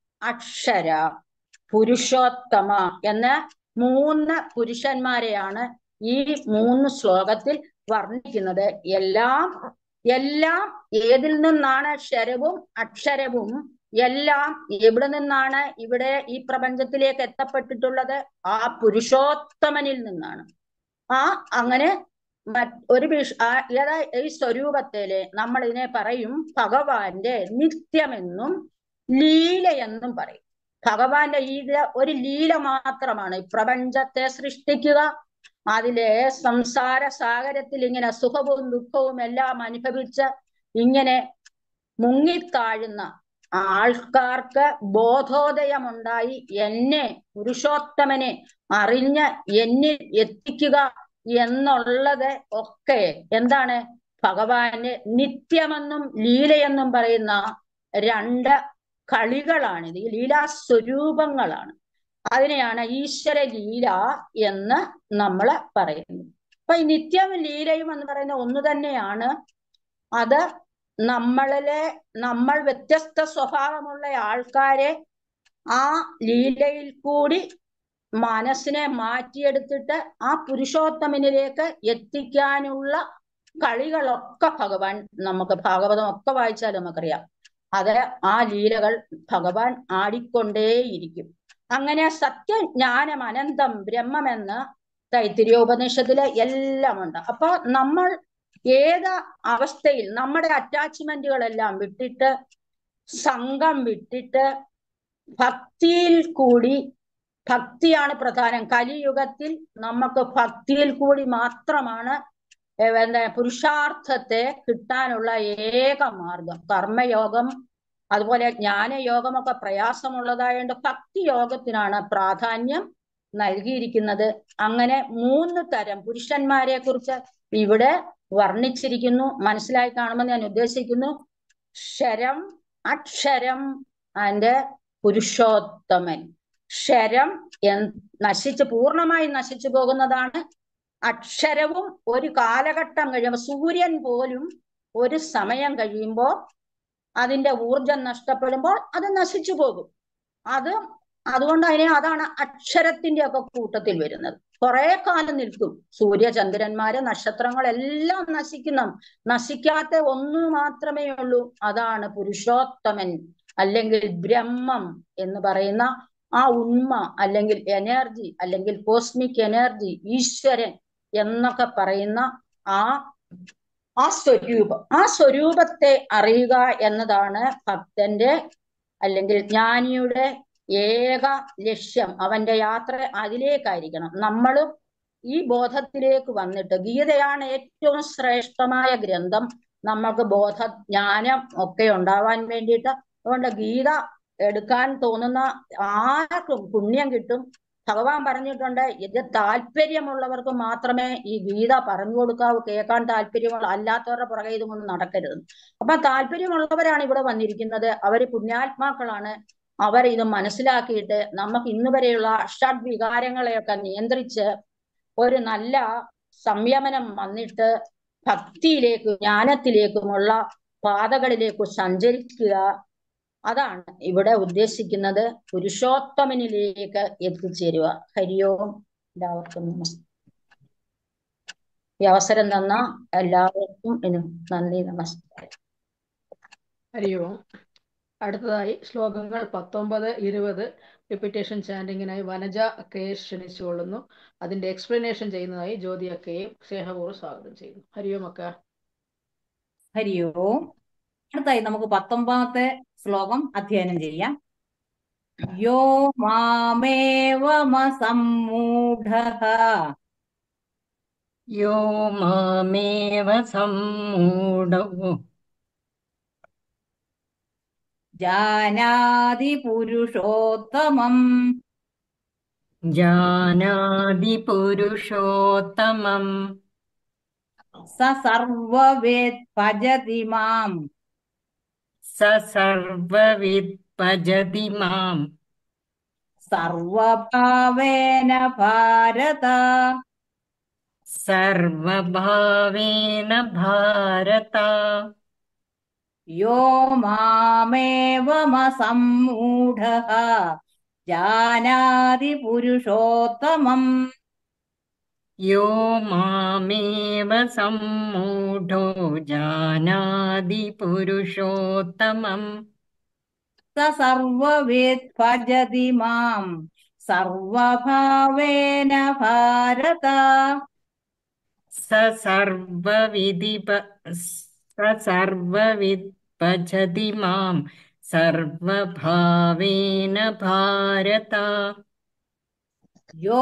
അക്ഷര പുരുഷോത്തമ എന്ന മൂന്ന് പുരുഷന്മാരെയാണ് ഈ മൂന്ന് ശ്ലോകത്തിൽ വർണ്ണിക്കുന്നത് എല്ലാം എല്ലാം ഏതിൽ നിന്നാണ് ക്ഷരവും അക്ഷരവും എല്ലാം എവിടെ നിന്നാണ് ഇവിടെ ഈ പ്രപഞ്ചത്തിലേക്ക് എത്തപ്പെട്ടിട്ടുള്ളത് ആ പുരുഷോത്തമനിൽ നിന്നാണ് ആ അങ്ങനെ മറ്റ് ഒരു വിഷ ആ ഏതാ ഈ സ്വരൂപത്തില് നമ്മൾ ഇതിനെ പറയും ഭഗവാന്റെ നിത്യമെന്നും ലീലയെന്നും പറയും ഭഗവാന്റെ ഈ ഒരു ലീല മാത്രമാണ് ഈ പ്രപഞ്ചത്തെ സൃഷ്ടിക്കുക അതിലെ സംസാര സാഗരത്തിൽ ഇങ്ങനെ സുഖവും ദുഃഖവും എല്ലാം അനുഭവിച്ച് ഇങ്ങനെ മുങ്ങിത്താഴുന്ന ആൾക്കാർക്ക് ബോധോദയമുണ്ടായി എന്നെ പുരുഷോത്തമനെ അറിഞ്ഞ് എന്നിൽ എത്തിക്കുക എന്നുള്ളത് ഒക്കെ എന്താണ് ഭഗവാന് നിത്യമെന്നും ലീലയെന്നും പറയുന്ന രണ്ട് കളികളാണിത് ഈ ലീലാ സ്വരൂപങ്ങളാണ് അതിനെയാണ് ഈശ്വര ലീല എന്ന് നമ്മൾ പറയുന്നത് അപ്പൊ ഈ നിത്യവും ലീലയും എന്ന് പറയുന്ന ഒന്ന് തന്നെയാണ് അത് നമ്മളിലെ നമ്മൾ വ്യത്യസ്ത സ്വഭാവമുള്ള ആൾക്കാരെ ആ ലീലയിൽ കൂടി മനസ്സിനെ മാറ്റിയെടുത്തിട്ട് ആ പുരുഷോത്തമനിലേക്ക് എത്തിക്കാനുള്ള കളികളൊക്കെ ഭഗവാൻ നമുക്ക് ഭാഗവതം ഒക്കെ വായിച്ചാൽ നമുക്കറിയാം അത് ആ ലീലകൾ ഭഗവാൻ ആടിക്കൊണ്ടേയിരിക്കും അങ്ങനെ സത്യജ്ഞാനം അനന്തം ബ്രഹ്മമെന്ന് തൈത്തിരിയോപനിഷത്തില് എല്ലാം ഉണ്ട് അപ്പൊ നമ്മൾ ഏത് അവസ്ഥയിൽ നമ്മുടെ അറ്റാച്ച്മെന്റുകളെല്ലാം വിട്ടിട്ട് സംഘം വിട്ടിട്ട് ഭക്തിയിൽ കൂടി ഭക്തിയാണ് പ്രധാനം കലിയുഗത്തിൽ നമുക്ക് ഭക്തിയിൽ കൂടി മാത്രമാണ് എന്താ പുരുഷാർത്ഥത്തെ കിട്ടാനുള്ള ഏക മാർഗം കർമ്മയോഗം അതുപോലെ ജ്ഞാനയോഗമൊക്കെ പ്രയാസമുള്ളതായതുകൊണ്ട് ഭക്തി യോഗത്തിനാണ് പ്രാധാന്യം നൽകിയിരിക്കുന്നത് അങ്ങനെ മൂന്ന് തരം പുരുഷന്മാരെ കുറിച്ച് ഇവിടെ വർണ്ണിച്ചിരിക്കുന്നു മനസ്സിലായി കാണുമെന്ന് ഞാൻ ഉദ്ദേശിക്കുന്നു ക്ഷരം അക്ഷരം ആൻഡ് പുരുഷോത്തമൻ ക്ഷരം നശിച്ച് പൂർണ്ണമായി നശിച്ചു പോകുന്നതാണ് അക്ഷരവും ഒരു കാലഘട്ടം കഴിയുമ്പോൾ സൂര്യൻ പോലും ഒരു സമയം കഴിയുമ്പോൾ അതിന്റെ ഊർജം നഷ്ടപ്പെടുമ്പോൾ അത് നശിച്ചു പോകും അത് അതുകൊണ്ട് അതിനെ അതാണ് അക്ഷരത്തിന്റെ ഒക്കെ കൂട്ടത്തിൽ വരുന്നത് കുറെ കാലം നിൽക്കും സൂര്യചന്ദ്രന്മാര് നക്ഷത്രങ്ങളെല്ലാം നശിക്കുന്ന നശിക്കാത്ത ഒന്നു മാത്രമേ ഉള്ളൂ അതാണ് പുരുഷോത്തമൻ അല്ലെങ്കിൽ ബ്രഹ്മം എന്ന് പറയുന്ന ആ ഉണ്മ അല്ലെങ്കിൽ എനർജി അല്ലെങ്കിൽ കോസ്മിക് എനർജി ഈശ്വരൻ എന്നൊക്കെ പറയുന്ന ആ ആ സ്വരൂപം ആ സ്വരൂപത്തെ അറിയുക എന്നതാണ് ഭക്തന്റെ അല്ലെങ്കിൽ ജ്ഞാനിയുടെ ഏക ലക്ഷ്യം അവന്റെ യാത്ര അതിലേക്കായിരിക്കണം നമ്മളും ഈ ബോധത്തിലേക്ക് വന്നിട്ട് ഗീതയാണ് ഏറ്റവും ശ്രേഷ്ഠമായ ഗ്രന്ഥം നമ്മൾക്ക് ബോധ ജ്ഞാനം ഒക്കെ ഉണ്ടാവാൻ വേണ്ടിയിട്ട് അതുകൊണ്ട് ഗീത എടുക്കാൻ തോന്നുന്ന ആർക്കും പുണ്യം കിട്ടും ഭഗവാൻ പറഞ്ഞിട്ടുണ്ട് ഇത് താല്പര്യമുള്ളവർക്ക് മാത്രമേ ഈ ഗീത പറഞ്ഞു കൊടുക്കാവൂ കേൾക്കാൻ താല്പര്യമുള്ള അല്ലാത്തവരുടെ പുറകെ ഇതൊന്നും നടക്കരുത് അപ്പൊ താല്പര്യമുള്ളവരാണ് ഇവിടെ വന്നിരിക്കുന്നത് അവര് പുണ്യാത്മാക്കളാണ് അവർ ഇത് മനസ്സിലാക്കിയിട്ട് നമുക്ക് ഇന്ന് വരെയുള്ള ഷഡ് വികാരങ്ങളെയൊക്കെ നിയന്ത്രിച്ച് ഒരു നല്ല സംയമനം വന്നിട്ട് ഭക്തിയിലേക്കും ജ്ഞാനത്തിലേക്കുമുള്ള പാതകളിലേക്ക് സഞ്ചരിക്കുക അതാണ് ഇവിടെ ഉദ്ദേശിക്കുന്നത് പുരുഷോത്തമനിലേക്ക് എത്തിച്ചേരുക ഹരിയോം എല്ലാവർക്കും നമസ്കാരം ഈ അവസരം തന്ന എല്ലാവരും എല്ലാവർക്കും എന്നും നന്ദി നമസ്കാരം ഹരി ഓം അടുത്തതായി ശ്ലോകങ്ങൾ പത്തൊമ്പത് ഇരുപത് റിപ്പീറ്റേഷൻ ചാൻഡിങ്ങിനായി വനജ അക്കയെ ക്ഷണിച്ചുകൊള്ളുന്നു അതിന്റെ എക്സ്പ്ലനേഷൻ ചെയ്യുന്നതായി ജ്യോതി അക്കയെയും സ്നേഹപൂർവ്വം സ്വാഗതം ചെയ്യുന്നു ഹരി ഓം അക്ക ഹരി ഓം അടുത്തായി നമുക്ക് പത്തൊമ്പതാമത്തെ ശ്ലോകം അധ്യയനം ചെയ്യാം യോ മാമേവമസമ്മൂഢ യോ മാമേവ സമ്മൂഢോ ജാനാതി പുരുഷോത്തമം ജാനാതി പുരുഷോത്തമം സ സർവവേദ് ഭജതി മാം സ സർവവിദ് ഭജതി മാം സർവഭാവേന ഭാരത സർവഭാവേന ഭാരത യോ മാമേവമസമ്മൂഢ ജാനാതി പുരുഷോത്തമം യോ മാമേവ സമ്മൂഢോ ജാനാതി പുരുഷോത്തമം സ സർവവേദ് ഭജതി മാം സർവഭാവേന ഭാരത സ സർവവിധി പ- സ സർവവിദ് ഭജതി മാം സർവഭാവേന ഭാരത യോ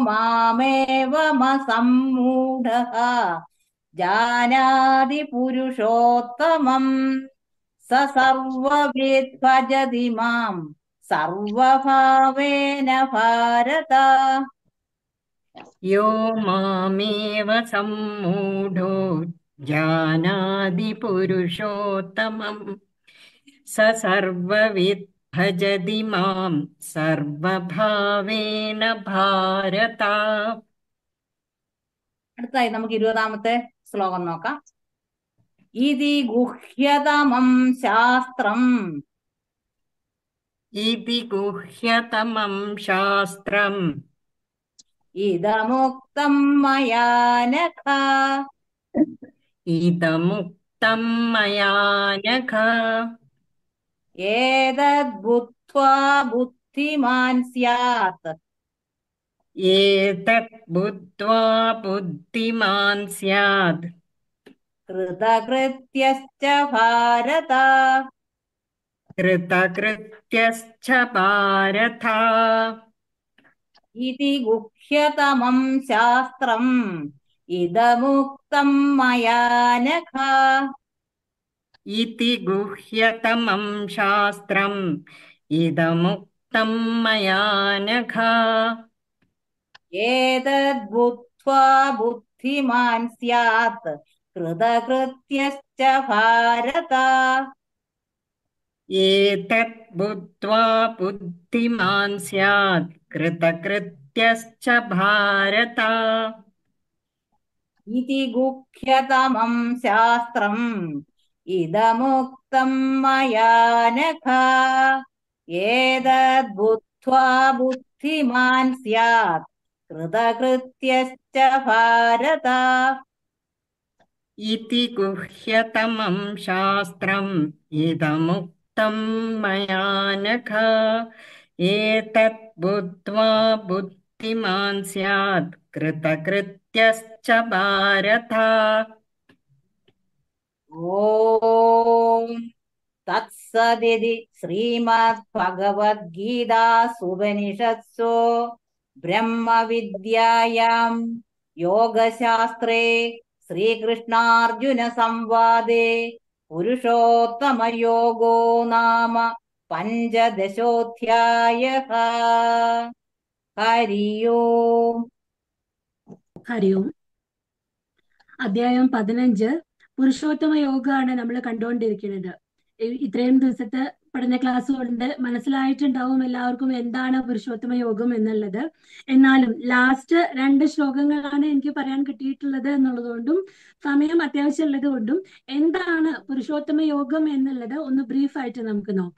മാമേവമസമ്മൂഢ ജാനാതി പുരുഷോത്തമം സ സർവവേദ് ഭജതി മാം സർവഭാവേന ഭാരത യോ മാമേവ സമ്മൂഢോ ജാനാതി പുരുഷോത്തമം സ സർവവിദ് ഭജതി മാം സർവഭാവേന ഭാരത അടുത്തായി നമുക്ക് ഇരുപതാമത്തെ ശ്ലോകം നോക്കാം ഇതി ഗുഹ്യതമം ശാസ്ത്രം ഇതി ഗുഹ്യതമം ശാസ്ത്രം ഇതമുക്തം മയാ നഖ ഇതമുക്തം മയാ നഘ ഏതദ്ബുദ്ധ്വാ ബുദ്ധിമാൻ സ്യാത് ഏതത് ബുദ്ധ്വാ ബുദ്ധിമാൻ സ്യാത് കൃതകൃത്യശ്ച ഭാരത കൃതകൃത്യശ്ച ഭാരത ഇതി ഗുഹ്യതമം ശാസ്ത്രം ഇതമുക്തം മയാ നഖ ഇതി ഗുഹ്യതമം ശാസ്ത്രം ഇതമുക്തം മയാ നഘ ഏതദ്ബുദ്ധ്വാ ബുദ്ധിമാൻ സ്യാത് കൃതകൃത്യശ്ച ഭാരത ഏതത് ബുദ്ധ്വാ ബുദ്ധിമാൻ സ്യാത് കൃതകൃത്യശ്ച ഭാരത ഇതി ഗുഹ്യതമം ശാസ്ത്രം ഇതമുക്തം മയാ നഖ ഏതദ്ബുദ്ധ്വാ ബുദ്ധിമാൻ സ്യാത് കൃതകൃത്യശ്ച ഭാരത ഇതി ഗുഹ്യതമം ശാസ്ത്രം ഇതമുക്തം മയാ നഘ ഏതത് ബുദ്ധ്വാ ബുദ്ധിമാൻ സ്യാത് കൃതകൃത്യശ്ച ഭാരത ഓം തത്സദിതി ശ്രീമദ്ഭഗവദ്ഗീതാസുപനിഷത്സു ബ്രഹ്മവിദ്യായാം യോഗശാസ്ത്രേ ശ്രീകൃഷ്ണാർജുന സംവാദേ പുരുഷോത്തമയോഗോ നാമ പഞ്ചദശോധ്യായ ഹരി ഓം ഹരി ഓം അധ്യായം പതിനഞ്ച് പുരുഷോത്തമ യോഗമാണ് നമ്മൾ കണ്ടുകൊണ്ടിരിക്കുന്നത് ഇ- ഇത്രയും ദിവസത്തെ പഠന ക്ലാസ് കൊണ്ട് മനസ്സിലായിട്ടുണ്ടാവും എല്ലാവർക്കും എന്താണ് പുരുഷോത്തമ യോഗം എന്നുള്ളത് എന്നാലും ലാസ്റ്റ് രണ്ട് ശ്ലോകങ്ങളാണ് എനിക്ക് പറയാൻ കിട്ടിയിട്ടുള്ളത് എന്നുള്ളതുകൊണ്ടും സമയം അത്യാവശ്യം ഉള്ളത് കൊണ്ടും എന്താണ് പുരുഷോത്തമ യോഗം എന്നുള്ളത് ഒന്ന് ബ്രീഫായിട്ട് നമുക്ക് നോക്കാം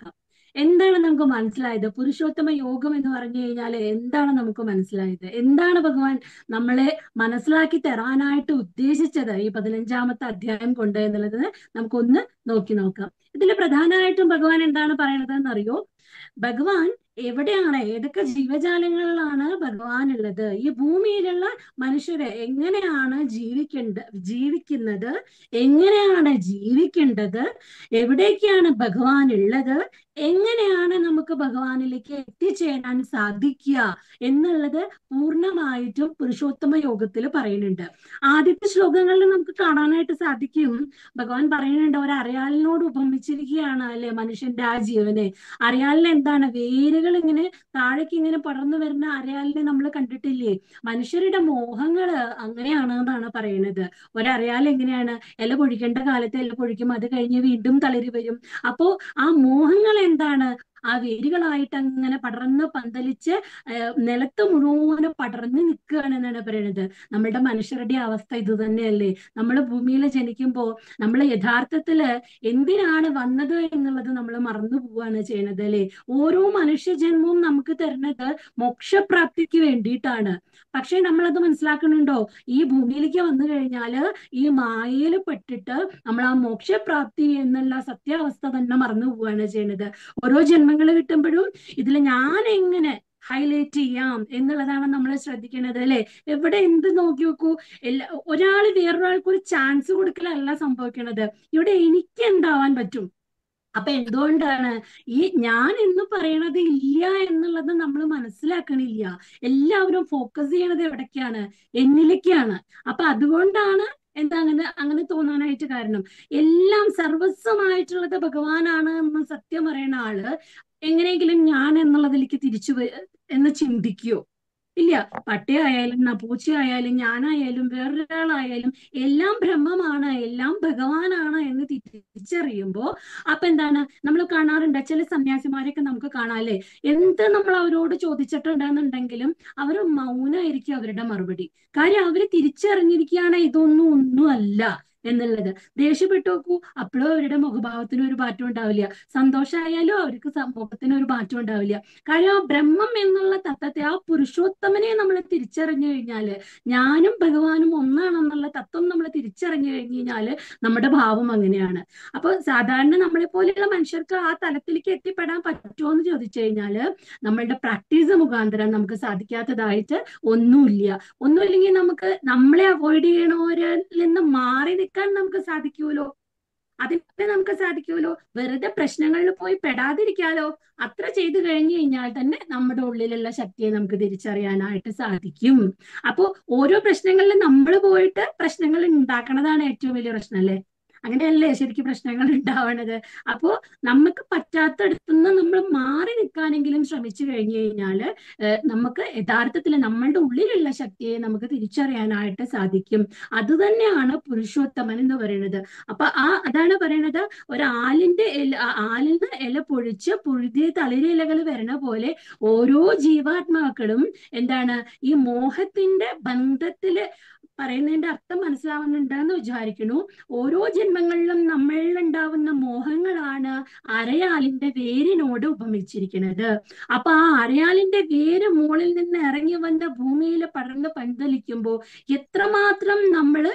എന്താണ് നമുക്ക് മനസ്സിലായത് പുരുഷോത്തമ യോഗം എന്ന് പറഞ്ഞു കഴിഞ്ഞാൽ എന്താണ് നമുക്ക് മനസ്സിലായത് എന്താണ് ഭഗവാൻ നമ്മളെ മനസ്സിലാക്കി തരാനായിട്ട് ഉദ്ദേശിച്ചത് ഈ പതിനഞ്ചാമത്തെ അധ്യായം കൊണ്ട് എന്നുള്ളത് നമുക്കൊന്ന് നോക്കി നോക്കാം ഇതിൽ പ്രധാനമായിട്ടും ഭഗവാൻ എന്താണ് പറയണത് എന്നറിയോ ഭഗവാൻ എവിടെയാണ് ഏതൊക്കെ ജീവജാലങ്ങളിലാണ് ഭഗവാൻ ഉള്ളത് ഈ ഭൂമിയിലുള്ള മനുഷ്യരെ എങ്ങനെയാണ് ജീവിക്കേണ്ട ജീവിക്കുന്നത് എങ്ങനെയാണ് ജീവിക്കേണ്ടത് എവിടേക്കാണ് ഭഗവാൻ ഉള്ളത് എങ്ങനെയാണ് നമുക്ക് ഭഗവാനിലേക്ക് എത്തിച്ചേരാൻ സാധിക്കുക എന്നുള്ളത് പൂർണ്ണമായിട്ടും പുരുഷോത്തമ യോഗത്തിൽ പറയുന്നുണ്ട് ആദ്യത്തെ ശ്ലോകങ്ങളിൽ നമുക്ക് കാണാനായിട്ട് സാധിക്കും ഭഗവാൻ പറയുന്നുണ്ട് ഒരു അരയാലിനോട് ഉപമിച്ചിരിക്കുകയാണ് അല്ലെ മനുഷ്യന്റെ ആ ജീവനെ അരയാലിന് എന്താണ് വേരുകൾ ഇങ്ങനെ താഴേക്ക് ഇങ്ങനെ പടർന്നു വരുന്ന അരയാലിനെ നമ്മൾ കണ്ടിട്ടില്ലേ മനുഷ്യരുടെ മോഹങ്ങള് അങ്ങനെയാണ് എന്നാണ് പറയുന്നത് ഒരരയാൽ എങ്ങനെയാണ് ഇല പൊഴിക്കേണ്ട കാലത്ത് ഇല പൊഴിക്കും അത് കഴിഞ്ഞ് വീണ്ടും തളിര് വരും അപ്പോ ആ മോഹങ്ങൾ എന്താണ് ആ വേരുകളായിട്ട് അങ്ങനെ പടർന്ന് പന്തലിച്ച് നിലത്ത് മുഴുവനും പടർന്ന് നിൽക്കുകയാണ് എന്നാണ് പറയുന്നത് നമ്മളുടെ മനുഷ്യരുടെ അവസ്ഥ ഇത് തന്നെയല്ലേ നമ്മൾ ഭൂമിയിൽ ജനിക്കുമ്പോൾ നമ്മൾ യഥാർത്ഥത്തില് എന്തിനാണ് വന്നത് എന്നുള്ളത് നമ്മൾ മറന്നു പോവുകയാണ് ചെയ്യുന്നത് അല്ലെ ഓരോ മനുഷ്യജന്മവും നമുക്ക് തരുന്നത് മോക്ഷപ്രാപ്തിക്ക് വേണ്ടിയിട്ടാണ് പക്ഷെ നമ്മളത് മനസ്സിലാക്കുന്നുണ്ടോ ഈ ഭൂമിയിലേക്ക് വന്നു കഴിഞ്ഞാല് ഈ മായയിൽ പെട്ടിട്ട് നമ്മൾ ആ മോക്ഷപ്രാപ്തി എന്നുള്ള സത്യാവസ്ഥ തന്നെ മറന്നു പോവുകയാണ് ചെയ്യുന്നത് ഓരോ ജന്മങ്ങൾ കിട്ടുമ്പോഴും ഇതിൽ ഞാൻ എങ്ങനെ ഹൈലൈറ്റ് ചെയ്യാം എന്നുള്ളതാണ് നമ്മൾ ശ്രദ്ധിക്കുന്നത് അല്ലെ എവിടെ എന്ത് നോക്കി നോക്കൂ എല്ലാ ഒരാൾ വേറൊരാൾക്ക് ഒരു ചാൻസ് കൊടുക്കലല്ല സംഭവിക്കുന്നത് ഇവിടെ എനിക്ക് എന്താവാൻ പറ്റും അപ്പൊ എന്തുകൊണ്ടാണ് ഈ ഞാൻ എന്ന് പറയണത് ഇല്ല എന്നുള്ളത് നമ്മൾ മനസ്സിലാക്കണില്ല എല്ലാവരും ഫോക്കസ് ചെയ്യണത് എവിടേക്കാണ് എന്നിലേക്കാണ് അപ്പൊ അതുകൊണ്ടാണ് എന്താ അങ്ങനെ അങ്ങനെ തോന്നാനായിട്ട് കാരണം എല്ലാം സർവസ്വമായിട്ടുള്ളത് ഭഗവാനാണ് എന്ന് സത്യം പറയുന്ന ആള് എങ്ങനെയെങ്കിലും ഞാൻ എന്നുള്ളതിലേക്ക് തിരിച്ചു എന്ന് ചിന്തിക്കുവോ ഇല്ല പട്ടിയായാലും പൂച്ചയായാലും ഞാനായാലും വേറൊരാളായാലും എല്ലാം ബ്രഹ്മമാണ് എല്ലാം ഭഗവാനാണ് എന്ന് തിരിച്ചറിയുമ്പോ അപ്പൊ എന്താണ് നമ്മൾ കാണാറുണ്ട് ചില സന്യാസിമാരെയൊക്കെ നമുക്ക് കാണാല്ലേ എന്ത് നമ്മൾ അവരോട് ചോദിച്ചിട്ടുണ്ടെന്നുണ്ടെങ്കിലും അവർ മൗനമായിരിക്കും അവരുടെ മറുപടി കാര്യം അവര് തിരിച്ചറിഞ്ഞിരിക്കുകയാണ് ഇതൊന്നും ഒന്നുമല്ല എന്നുള്ളത് ദേഷ്യപ്പെട്ടു നോക്കൂ അപ്പോഴും അവരുടെ മുഖഭാവത്തിന് ഒരു മാറ്റം ഉണ്ടാവില്ല സന്തോഷമായാലും അവർക്ക് മുഖത്തിന് ഒരു മാറ്റം ഉണ്ടാവില്ല കാര്യം ആ ബ്രഹ്മം എന്നുള്ള തത്വത്തെ ആ പുരുഷോത്തമനെ നമ്മൾ തിരിച്ചറിഞ്ഞു കഴിഞ്ഞാല് ഞാനും ഭഗവാനും ഒന്നാണെന്നുള്ള തത്വം നമ്മൾ തിരിച്ചറിഞ്ഞു കഴിഞ്ഞു കഴിഞ്ഞാല് നമ്മുടെ ഭാവം അങ്ങനെയാണ് അപ്പൊ സാധാരണ നമ്മളെ പോലെയുള്ള മനുഷ്യർക്ക് ആ തലത്തിലേക്ക് എത്തിപ്പെടാൻ പറ്റുമോ എന്ന് ചോദിച്ചു കഴിഞ്ഞാല് നമ്മളുടെ പ്രാക്ടീസ് മുഖാന്തരം നമുക്ക് സാധിക്കാത്തതായിട്ട് ഒന്നുമില്ല ഒന്നുമില്ലെങ്കിൽ നമുക്ക് നമ്മളെ അവോയ്ഡ് ചെയ്യണവരിൽ നിന്ന് മാറി നിൽക്കാൻ നമുക്ക് സാധിക്കുമല്ലോ അതിന് നമുക്ക് സാധിക്കുമല്ലോ വെറുതെ പ്രശ്നങ്ങളിൽ പോയി പെടാതിരിക്കാലോ അത്ര ചെയ്തു കഴിഞ്ഞു കഴിഞ്ഞാൽ തന്നെ നമ്മുടെ ഉള്ളിലുള്ള ശക്തിയെ നമുക്ക് തിരിച്ചറിയാനായിട്ട് സാധിക്കും അപ്പോ ഓരോ പ്രശ്നങ്ങളിലും നമ്മൾ പോയിട്ട് പ്രശ്നങ്ങൾ ഉണ്ടാക്കണതാണ് ഏറ്റവും വലിയ പ്രശ്നം അല്ലേ അങ്ങനെയല്ലേ ശരിക്കും പ്രശ്നങ്ങൾ ഉണ്ടാവണത് അപ്പോ നമുക്ക് പറ്റാത്തടത്തുനിന്ന് നമ്മൾ മാറി നിൽക്കാനെങ്കിലും ശ്രമിച്ചു കഴിഞ്ഞു കഴിഞ്ഞാല് നമുക്ക് യഥാർത്ഥത്തിൽ നമ്മളുടെ ഉള്ളിലുള്ള ശക്തിയെ നമുക്ക് തിരിച്ചറിയാനായിട്ട് സാധിക്കും അത് തന്നെയാണ് പുരുഷോത്തമൻ എന്ന് പറയുന്നത് അപ്പൊ ആ അതാണ് പറയണത് ഒരാലിന്റെ ഇല ആലിന് ഇല പൊഴിച്ച് പുഴുതിയ തളിരിലകൾ വരണ പോലെ ഓരോ ജീവാത്മാക്കളും എന്താണ് ഈ മോഹത്തിന്റെ ബന്ധത്തില് പറയുന്നതിന്റെ അർത്ഥം മനസ്സിലാവുന്നുണ്ട് എന്ന് വിചാരിക്കുന്നു ഓരോ ജന്മങ്ങളിലും നമ്മളിൽ ഉണ്ടാവുന്ന മോഹങ്ങളാണ് അരയാലിന്റെ വേരിനോട് ഉപമിച്ചിരിക്കുന്നത് അപ്പൊ ആ അരയാലിന്റെ വേര് മുകളിൽ നിന്ന് ഇറങ്ങി വന്ന ഭൂമിയിൽ പടർന്ന് പന്തലിക്കുമ്പോ എത്രമാത്രം നമ്മള്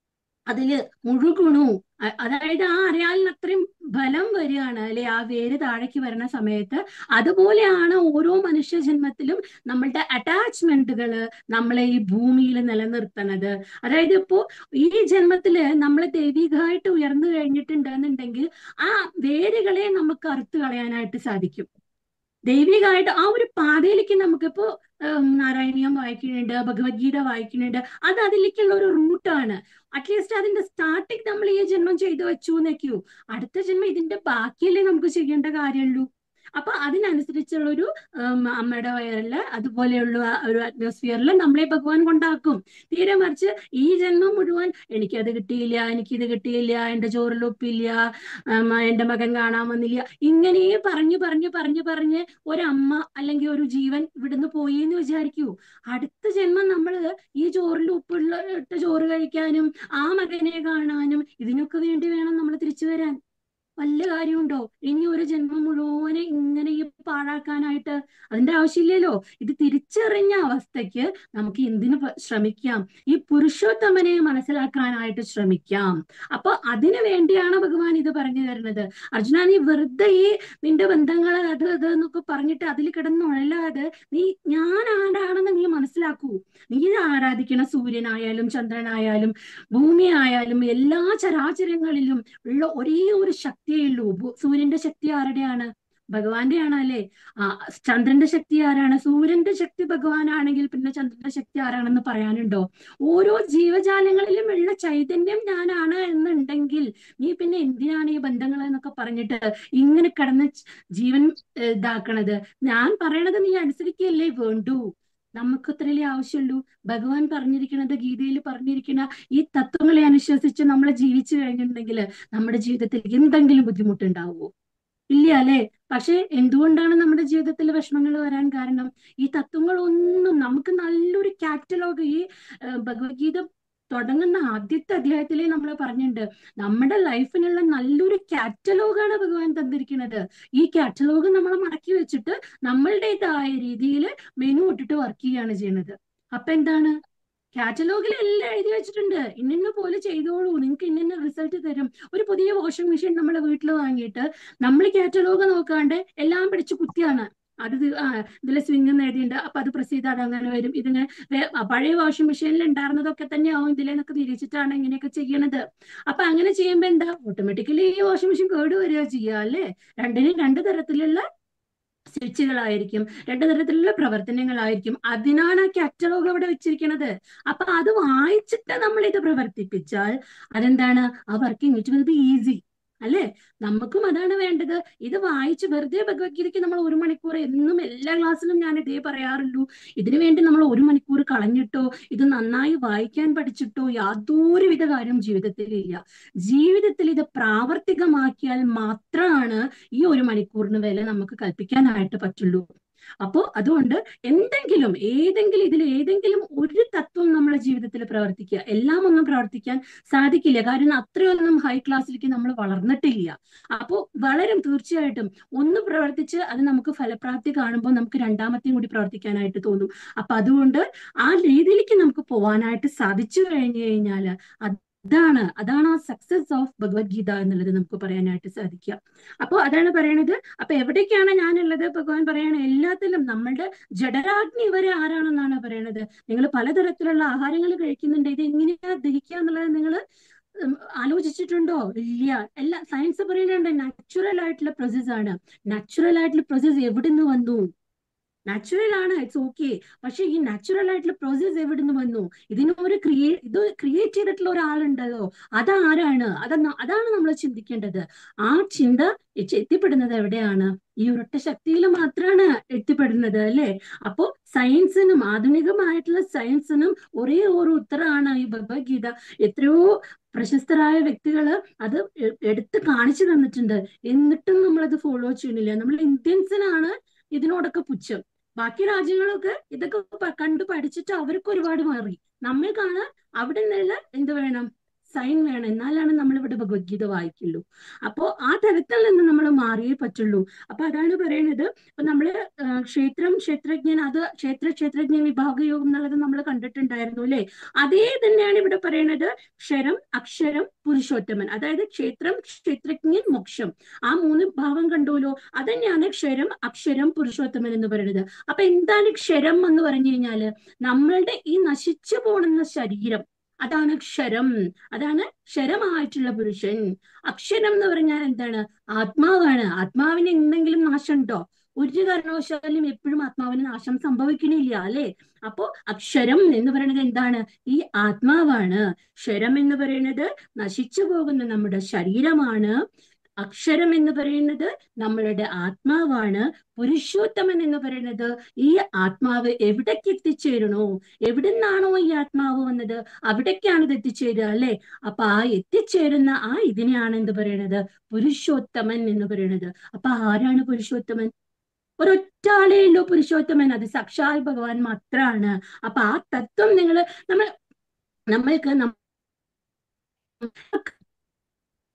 അതില് മുഴുകണു അതായത് ആ അരയാലിന് അത്രയും ബലം വരികയാണ് അല്ലെ ആ വേര് താഴേക്ക് വരുന്ന സമയത്ത് അതുപോലെയാണ് ഓരോ മനുഷ്യ ജന്മത്തിലും നമ്മളുടെ അറ്റാച്ച്മെന്റുകള് നമ്മളെ ഈ ഭൂമിയിൽ നിലനിർത്തണത് അതായത് ഇപ്പോ ഈ ജന്മത്തില് നമ്മൾ ദൈവികമായിട്ട് ഉയർന്നു കഴിഞ്ഞിട്ടുണ്ടെന്നുണ്ടെങ്കിൽ ആ വേരുകളെ നമുക്ക് അറുത്ത് കളയാനായിട്ട് സാധിക്കും ദൈവികമായിട്ട് ആ ഒരു പാതയിലേക്ക് നമുക്കിപ്പോ നാരായണീയം വായിക്കുന്നുണ്ട് ഭഗവത്ഗീത വായിക്കുന്നുണ്ട് അത് അതിലേക്കുള്ള ഒരു റൂട്ടാണ് അറ്റ്ലീസ്റ്റ് അതിന്റെ സ്റ്റാർട്ടിങ് നമ്മൾ ഈ ജന്മം ചെയ്തു വെച്ചു എന്നൊക്കെയോ അടുത്ത ജന്മം ഇതിന്റെ ബാക്കിയല്ലേ നമുക്ക് ചെയ്യേണ്ട കാര്യമുള്ളൂ അപ്പൊ അതിനനുസരിച്ചുള്ള ഒരു അമ്മയുടെ വയറില് അതുപോലെയുള്ള ഒരു അറ്റ്മോസ്ഫിയറിൽ നമ്മളെ ഭഗവാൻ കൊണ്ടാക്കും തീരെ മറിച്ച് ഈ ജന്മം മുഴുവൻ എനിക്കത് കിട്ടിയില്ല എനിക്കിത് കിട്ടിയില്ല എന്റെ ചോറിൽ ഉപ്പില്ല എന്റെ മകൻ കാണാൻ വന്നില്ല ഇങ്ങനെ പറഞ്ഞു പറഞ്ഞു പറഞ്ഞു പറഞ്ഞ് ഒരമ്മ അല്ലെങ്കിൽ ഒരു ജീവൻ ഇവിടുന്ന് പോയി എന്ന് വിചാരിക്കൂ അടുത്ത ജന്മം നമ്മൾ ഈ ചോറിൽ ഉപ്പുള്ള ഇട്ട ചോറ് കഴിക്കാനും ആ മകനെ കാണാനും ഇതിനൊക്കെ വേണ്ടി വേണം നമ്മൾ തിരിച്ചു വരാൻ വല്ല കാര്യമുണ്ടോ ഇനി ഒരു ജന്മം മുഴുവനെ ഇങ്ങനെ ഈ പാഴാക്കാനായിട്ട് അതിന്റെ ആവശ്യമില്ലല്ലോ ഇത് തിരിച്ചറിഞ്ഞ അവസ്ഥയ്ക്ക് നമുക്ക് എന്തിനു പ- ശ്രമിക്കാം ഈ പുരുഷോത്തമനെ മനസ്സിലാക്കാനായിട്ട് ശ്രമിക്കാം അപ്പൊ അതിനു വേണ്ടിയാണ് ഭഗവാൻ ഇത് പറഞ്ഞു തരുന്നത് അർജുന നീ വെറുതെ ഈ നിന്റെ ബന്ധങ്ങൾ അത് ഇത് എന്നൊക്കെ പറഞ്ഞിട്ട് അതിൽ കിടന്നുഴലാതെ നീ ഞാൻ ആരാണെന്ന് നീ മനസ്സിലാക്കൂ നീ ആരാധിക്കണ സൂര്യനായാലും ചന്ദ്രനായാലും ഭൂമിയായാലും എല്ലാ ചരാചരങ്ങളിലും ഉള്ള ഒരേ ഒരു ശക്തിയേ ഉള്ളൂ ഭൂ- സൂര്യന്റെ ശക്തി ആരുടെയാണ് ഭഗവാന്റെ ആണ് അല്ലേ ആ ചന്ദ്രന്റെ ശക്തി ആരാണ് സൂര്യന്റെ ശക്തി ഭഗവാനാണെങ്കിൽ പിന്നെ ചന്ദ്രന്റെ ശക്തി ആരാണെന്ന് പറയാനുണ്ടോ ഓരോ ജീവജാലങ്ങളിലും ഉള്ള ചൈതന്യം ഞാനാണ് എന്നുണ്ടെങ്കിൽ നീ പിന്നെ എന്തിനാണ് ഈ ബന്ധങ്ങൾ എന്നൊക്കെ പറഞ്ഞിട്ട് ഇങ്ങനെ കിടന്ന് ച് ജീവൻ ഏഹ്, ഇതാക്കണത് ഞാൻ പറയണത് നീ അനുസരിക്കുകയല്ലേ വേണ്ടൂ നമുക്ക് ഇത്രയല്ലേ ആവശ്യമുള്ളൂ ഭഗവാൻ പറഞ്ഞിരിക്കുന്നത് ഗീതയിൽ പറഞ്ഞിരിക്കുന്ന ഈ തത്വങ്ങളെ അനുശ്വസിച്ച് നമ്മൾ ജീവിച്ചു കഴിഞ്ഞിട്ടുണ്ടെങ്കിൽ നമ്മുടെ ജീവിതത്തിൽ എന്തെങ്കിലും ബുദ്ധിമുട്ടുണ്ടാവുമോ ഇല്ല അല്ലെ പക്ഷെ എന്തുകൊണ്ടാണ് നമ്മുടെ ജീവിതത്തിൽ വിഷമങ്ങൾ വരാൻ കാരണം ഈ തത്വങ്ങളൊന്നും നമുക്ക് നല്ലൊരു കാറ്റലോഗ് ഈ ഏഹ്, ഭഗവത്ഗീത തുടങ്ങുന്ന ആദ്യത്തെ അധ്യായത്തിലേ നമ്മൾ പറഞ്ഞിട്ടുണ്ട് നമ്മുടെ ലൈഫിനുള്ള നല്ലൊരു കാറ്റലോഗാണ് ഭഗവാൻ തന്നിരിക്കുന്നത് ഈ കാറ്റലോഗ് നമ്മൾ മടക്കി വെച്ചിട്ട് നമ്മളുടേതായ രീതിയിൽ മെനു ഇട്ടിട്ട് വർക്ക് ചെയ്യാണ് ചെയ്യുന്നത് അപ്പൊ എന്താണ് കാറ്റലോഗിൽ എല്ലാം എഴുതി വെച്ചിട്ടുണ്ട് ഇന്നിന്ന പോലെ ചെയ്തോളൂ നിങ്ങൾക്ക് ഇന്നിന്ന റിസൾട്ട് തരും ഒരു പുതിയ വാഷിംഗ് മെഷീൻ നമ്മളെ വീട്ടിൽ വാങ്ങിയിട്ട് നമ്മൾ കാറ്റലോഗ് നോക്കാണ്ട് എല്ലാം പിടിച്ച് കുത്തിയാണ് അത് ഇത് ആ ഇതിലെ സ്വിംഗ് എഴുതിയിട്ടുണ്ട് അപ്പൊ അത് പ്രസ് ചെയ്താൽ അത് അങ്ങനെ വരും ഇതിങ്ങനെ വേ- ആ, പഴയ വാഷിംഗ് മെഷീനിൽ ഉണ്ടായിരുന്നതൊക്കെ തന്നെയാവും ഇതിലെന്നൊക്കെ തിരിച്ചിട്ടാണ് ഇങ്ങനെയൊക്കെ ചെയ്യണത് അപ്പൊ അങ്ങനെ ചെയ്യുമ്പോ എന്താ ഓട്ടോമാറ്റിക്കലി ഈ വാഷിംഗ് മെഷീൻ കേട് വരിക ചെയ്യുക അല്ലേ രണ്ടിനും രണ്ട് തരത്തിലുള്ള സ്വിച്ചുകളായിരിക്കും രണ്ട് തരത്തിലുള്ള പ്രവർത്തനങ്ങളായിരിക്കും അതിനാണ് ആ കാറ്റലോഗ് അവിടെ വെച്ചിരിക്കുന്നത് അപ്പൊ അത് വായിച്ചിട്ട് നമ്മൾ ഇത് പ്രവർത്തിപ്പിച്ചാൽ അതെന്താണ് ആ working it will be easy അല്ലേ നമുക്കും അതാണ് വേണ്ടത് ഇത് വായിച്ച് വെറുതെ ഭഗവത്ഗീതയ്ക്ക് നമ്മൾ ഒരു മണിക്കൂർ എന്നും എല്ലാ ക്ലാസ്സിലും ഞാൻ ഇതേ പറയാറുള്ളൂ ഇതിനു വേണ്ടി നമ്മൾ ഒരു മണിക്കൂർ കളഞ്ഞിട്ടോ ഇത് നന്നായി വായിക്കാൻ പഠിച്ചിട്ടോ യാതൊരുവിധ കാര്യം ജീവിതത്തിൽ ഇല്ല ജീവിതത്തിൽ ഇത് പ്രാവർത്തികമാക്കിയാൽ മാത്രമാണ് ഈ ഒരു മണിക്കൂറിന് വില നമുക്ക് കൽപ്പിക്കാനായിട്ട് പറ്റുള്ളൂ അപ്പോ അതുകൊണ്ട് എന്തെങ്കിലും ഏതെങ്കിലും ഇതിൽ ഏതെങ്കിലും ഒരു തത്വം നമ്മുടെ ജീവിതത്തിൽ പ്രവർത്തിക്കുക എല്ലാം ഒന്നും പ്രവർത്തിക്കാൻ സാധിക്കില്ല കാരണം അത്രയൊന്നും ഹൈ ക്ലാസ്സിലേക്ക് നമ്മൾ വളർന്നിട്ടില്ല അപ്പോൾ വളരും തീർച്ചയായിട്ടും ഒന്ന് പ്രവർത്തിച്ച് അത് നമുക്ക് ഫലപ്രാപ്തി കാണുമ്പോൾ നമുക്ക് രണ്ടാമത്തെയും കൂടി പ്രവർത്തിക്കാനായിട്ട് തോന്നും അപ്പൊ അതുകൊണ്ട് ആ രീതിയിലേക്ക് നമുക്ക് പോവാനായിട്ട് സാധിച്ചു കഴിഞ്ഞു കഴിഞ്ഞാൽ അതാണ് അതാണ് ആ സക്സസ് ഓഫ് ഭഗവത്ഗീത എന്നുള്ളത് നമുക്ക് പറയാനായിട്ട് സാധിക്കുക അപ്പോൾ അതാണ് പറയണത് അപ്പൊ എവിടേക്കാണ് ഞാനുള്ളത് ഭഗവാൻ പറയണ എല്ലാത്തിലും നമ്മളുടെ ജഡരാഗ്നി വരെ ആരാണെന്നാണ് പറയണത് നിങ്ങൾ പലതരത്തിലുള്ള ആഹാരങ്ങൾ കഴിക്കുന്നുണ്ട് ഇത് എങ്ങനെയാ ദഹിക്കുക എന്നുള്ളത് നിങ്ങൾ ആലോചിച്ചിട്ടുണ്ടോ ഇല്ല എല്ലാ സയൻസ് പറയുന്നുണ്ട് നാച്ചുറൽ ആയിട്ടുള്ള പ്രോസസ് ആണ് നാച്ചുറൽ ആയിട്ടുള്ള പ്രോസസ് എവിടെ നിന്ന് വന്നു നാച്ചുറൽ ആണ് ഇറ്റ്സ് ഓക്കെ പക്ഷെ ഈ നാച്ചുറൽ ആയിട്ടുള്ള പ്രോസസ് എവിടെ നിന്ന് വന്നു ഇതിന് ഒരു ക്രിയേ ഇത് ക്രിയേറ്റ് ചെയ്തിട്ടുള്ള ഒരാളുണ്ടല്ലോ അതാരാണ് അതെന്നാ അതാണ് നമ്മൾ ചിന്തിക്കേണ്ടത് ആ ചിന്ത എത്തി- എത്തിപ്പെടുന്നത് എവിടെയാണ് ഈ ഒരൊറ്റ ശക്തിയിൽ മാത്രമാണ് എത്തിപ്പെടുന്നത് അല്ലെ അപ്പോ സയൻസിനും ആധുനികമായിട്ടുള്ള സയൻസിനും ഒരേ ഒരു ഉത്തരമാണ് ഈ ഭഗവത്ഗീത എത്രയോ പ്രശസ്തരായ വ്യക്തികള് അത് എ- എടുത്ത് കാണിച്ചു തന്നിട്ടുണ്ട് എന്നിട്ടും നമ്മളത് ഫോളോ ചെയ്യണില്ല നമ്മൾ ഇന്ത്യൻസിനാണ് ഇതിനോടൊക്കെ പുച്ഛം ബാക്കി രാജ്യങ്ങളൊക്കെ ഇതൊക്കെ പ- കണ്ടു പഠിച്ചിട്ട് അവർക്ക് ഒരുപാട് മാറി നമ്മൾക്കാണ് അവിടെ നിന്നുള്ള എന്ത് വേണം സൈൻ വേണം എന്നാലാണ് നമ്മൾ ഇവിടെ ഭഗവത്ഗീത വായിക്കുള്ളൂ അപ്പോ ആ തരത്തിൽ നിന്ന് നമ്മൾ മാറിയേ പറ്റുള്ളൂ അപ്പൊ അതാണ് പറയുന്നത് ഇപ്പൊ നമ്മള് ആ, ക്ഷേത്രം ക്ഷേത്രജ്ഞൻ അത് ക്ഷേത്ര ക്ഷേത്രജ്ഞൻ വിഭാഗയോഗം എന്നുള്ളത് നമ്മൾ കണ്ടിട്ടുണ്ടായിരുന്നു അല്ലെ അതേ തന്നെയാണ് ഇവിടെ പറയുന്നത് ക്ഷരം അക്ഷരം പുരുഷോത്തമൻ അതായത് ക്ഷേത്രം ക്ഷേത്രജ്ഞൻ മോക്ഷം ആ മൂന്ന് ഭാവം കണ്ടുല്ലോ അതന്നെയാണ് ക്ഷരം അക്ഷരം പുരുഷോത്തമൻ എന്ന് പറയുന്നത് അപ്പൊ എന്താണ് ക്ഷരം എന്ന് പറഞ്ഞു കഴിഞ്ഞാല് നമ്മളുടെ ഈ നശിച്ചു പോകുന്ന ശരീരം അതാണ് ക്ഷരം അതാണ് ക്ഷരമായിട്ടുള്ള പുരുഷൻ അക്ഷരം എന്ന് പറഞ്ഞാൽ എന്താണ് ആത്മാവാണ് ആത്മാവിന് എന്തെങ്കിലും നാശം ഉണ്ടോ ഒരു കാരണവശാലും എപ്പോഴും ആത്മാവിന് നാശം സംഭവിക്കണില്ല അല്ലെ അപ്പോ അക്ഷരം എന്ന് പറയുന്നത് എന്താണ് ഈ ആത്മാവാണ് ക്ഷരം എന്ന് പറയുന്നത് നശിച്ചു പോകുന്ന നമ്മുടെ ശരീരമാണ് അക്ഷരം എന്ന് പറയുന്നത് നമ്മളുടെ ആത്മാവാണ് പുരുഷോത്തമൻ എന്ന് പറയുന്നത് ഈ ആത്മാവ് എവിടേക്ക് എത്തിച്ചേരണോ എവിടുന്നാണോ ഈ ആത്മാവ് വന്നത് അവിടേക്കാണ് ഇത് എത്തിച്ചേരുക അല്ലെ അപ്പൊ ആ എത്തിച്ചേരുന്ന ആ ഇതിനെയാണ് എന്ത് പറയണത് പുരുഷോത്തമൻ എന്ന് പറയുന്നത് അപ്പൊ ആരാണ് പുരുഷോത്തമൻ ഒരൊറ്റ ആളേ ഉള്ളൂ പുരുഷോത്തമൻ അത് സാക്ഷാൽ ഭഗവാൻ മാത്രാണ് അപ്പൊ ആ തത്വം നിങ്ങൾ നമ്മൾ നമ്മൾക്ക് നം-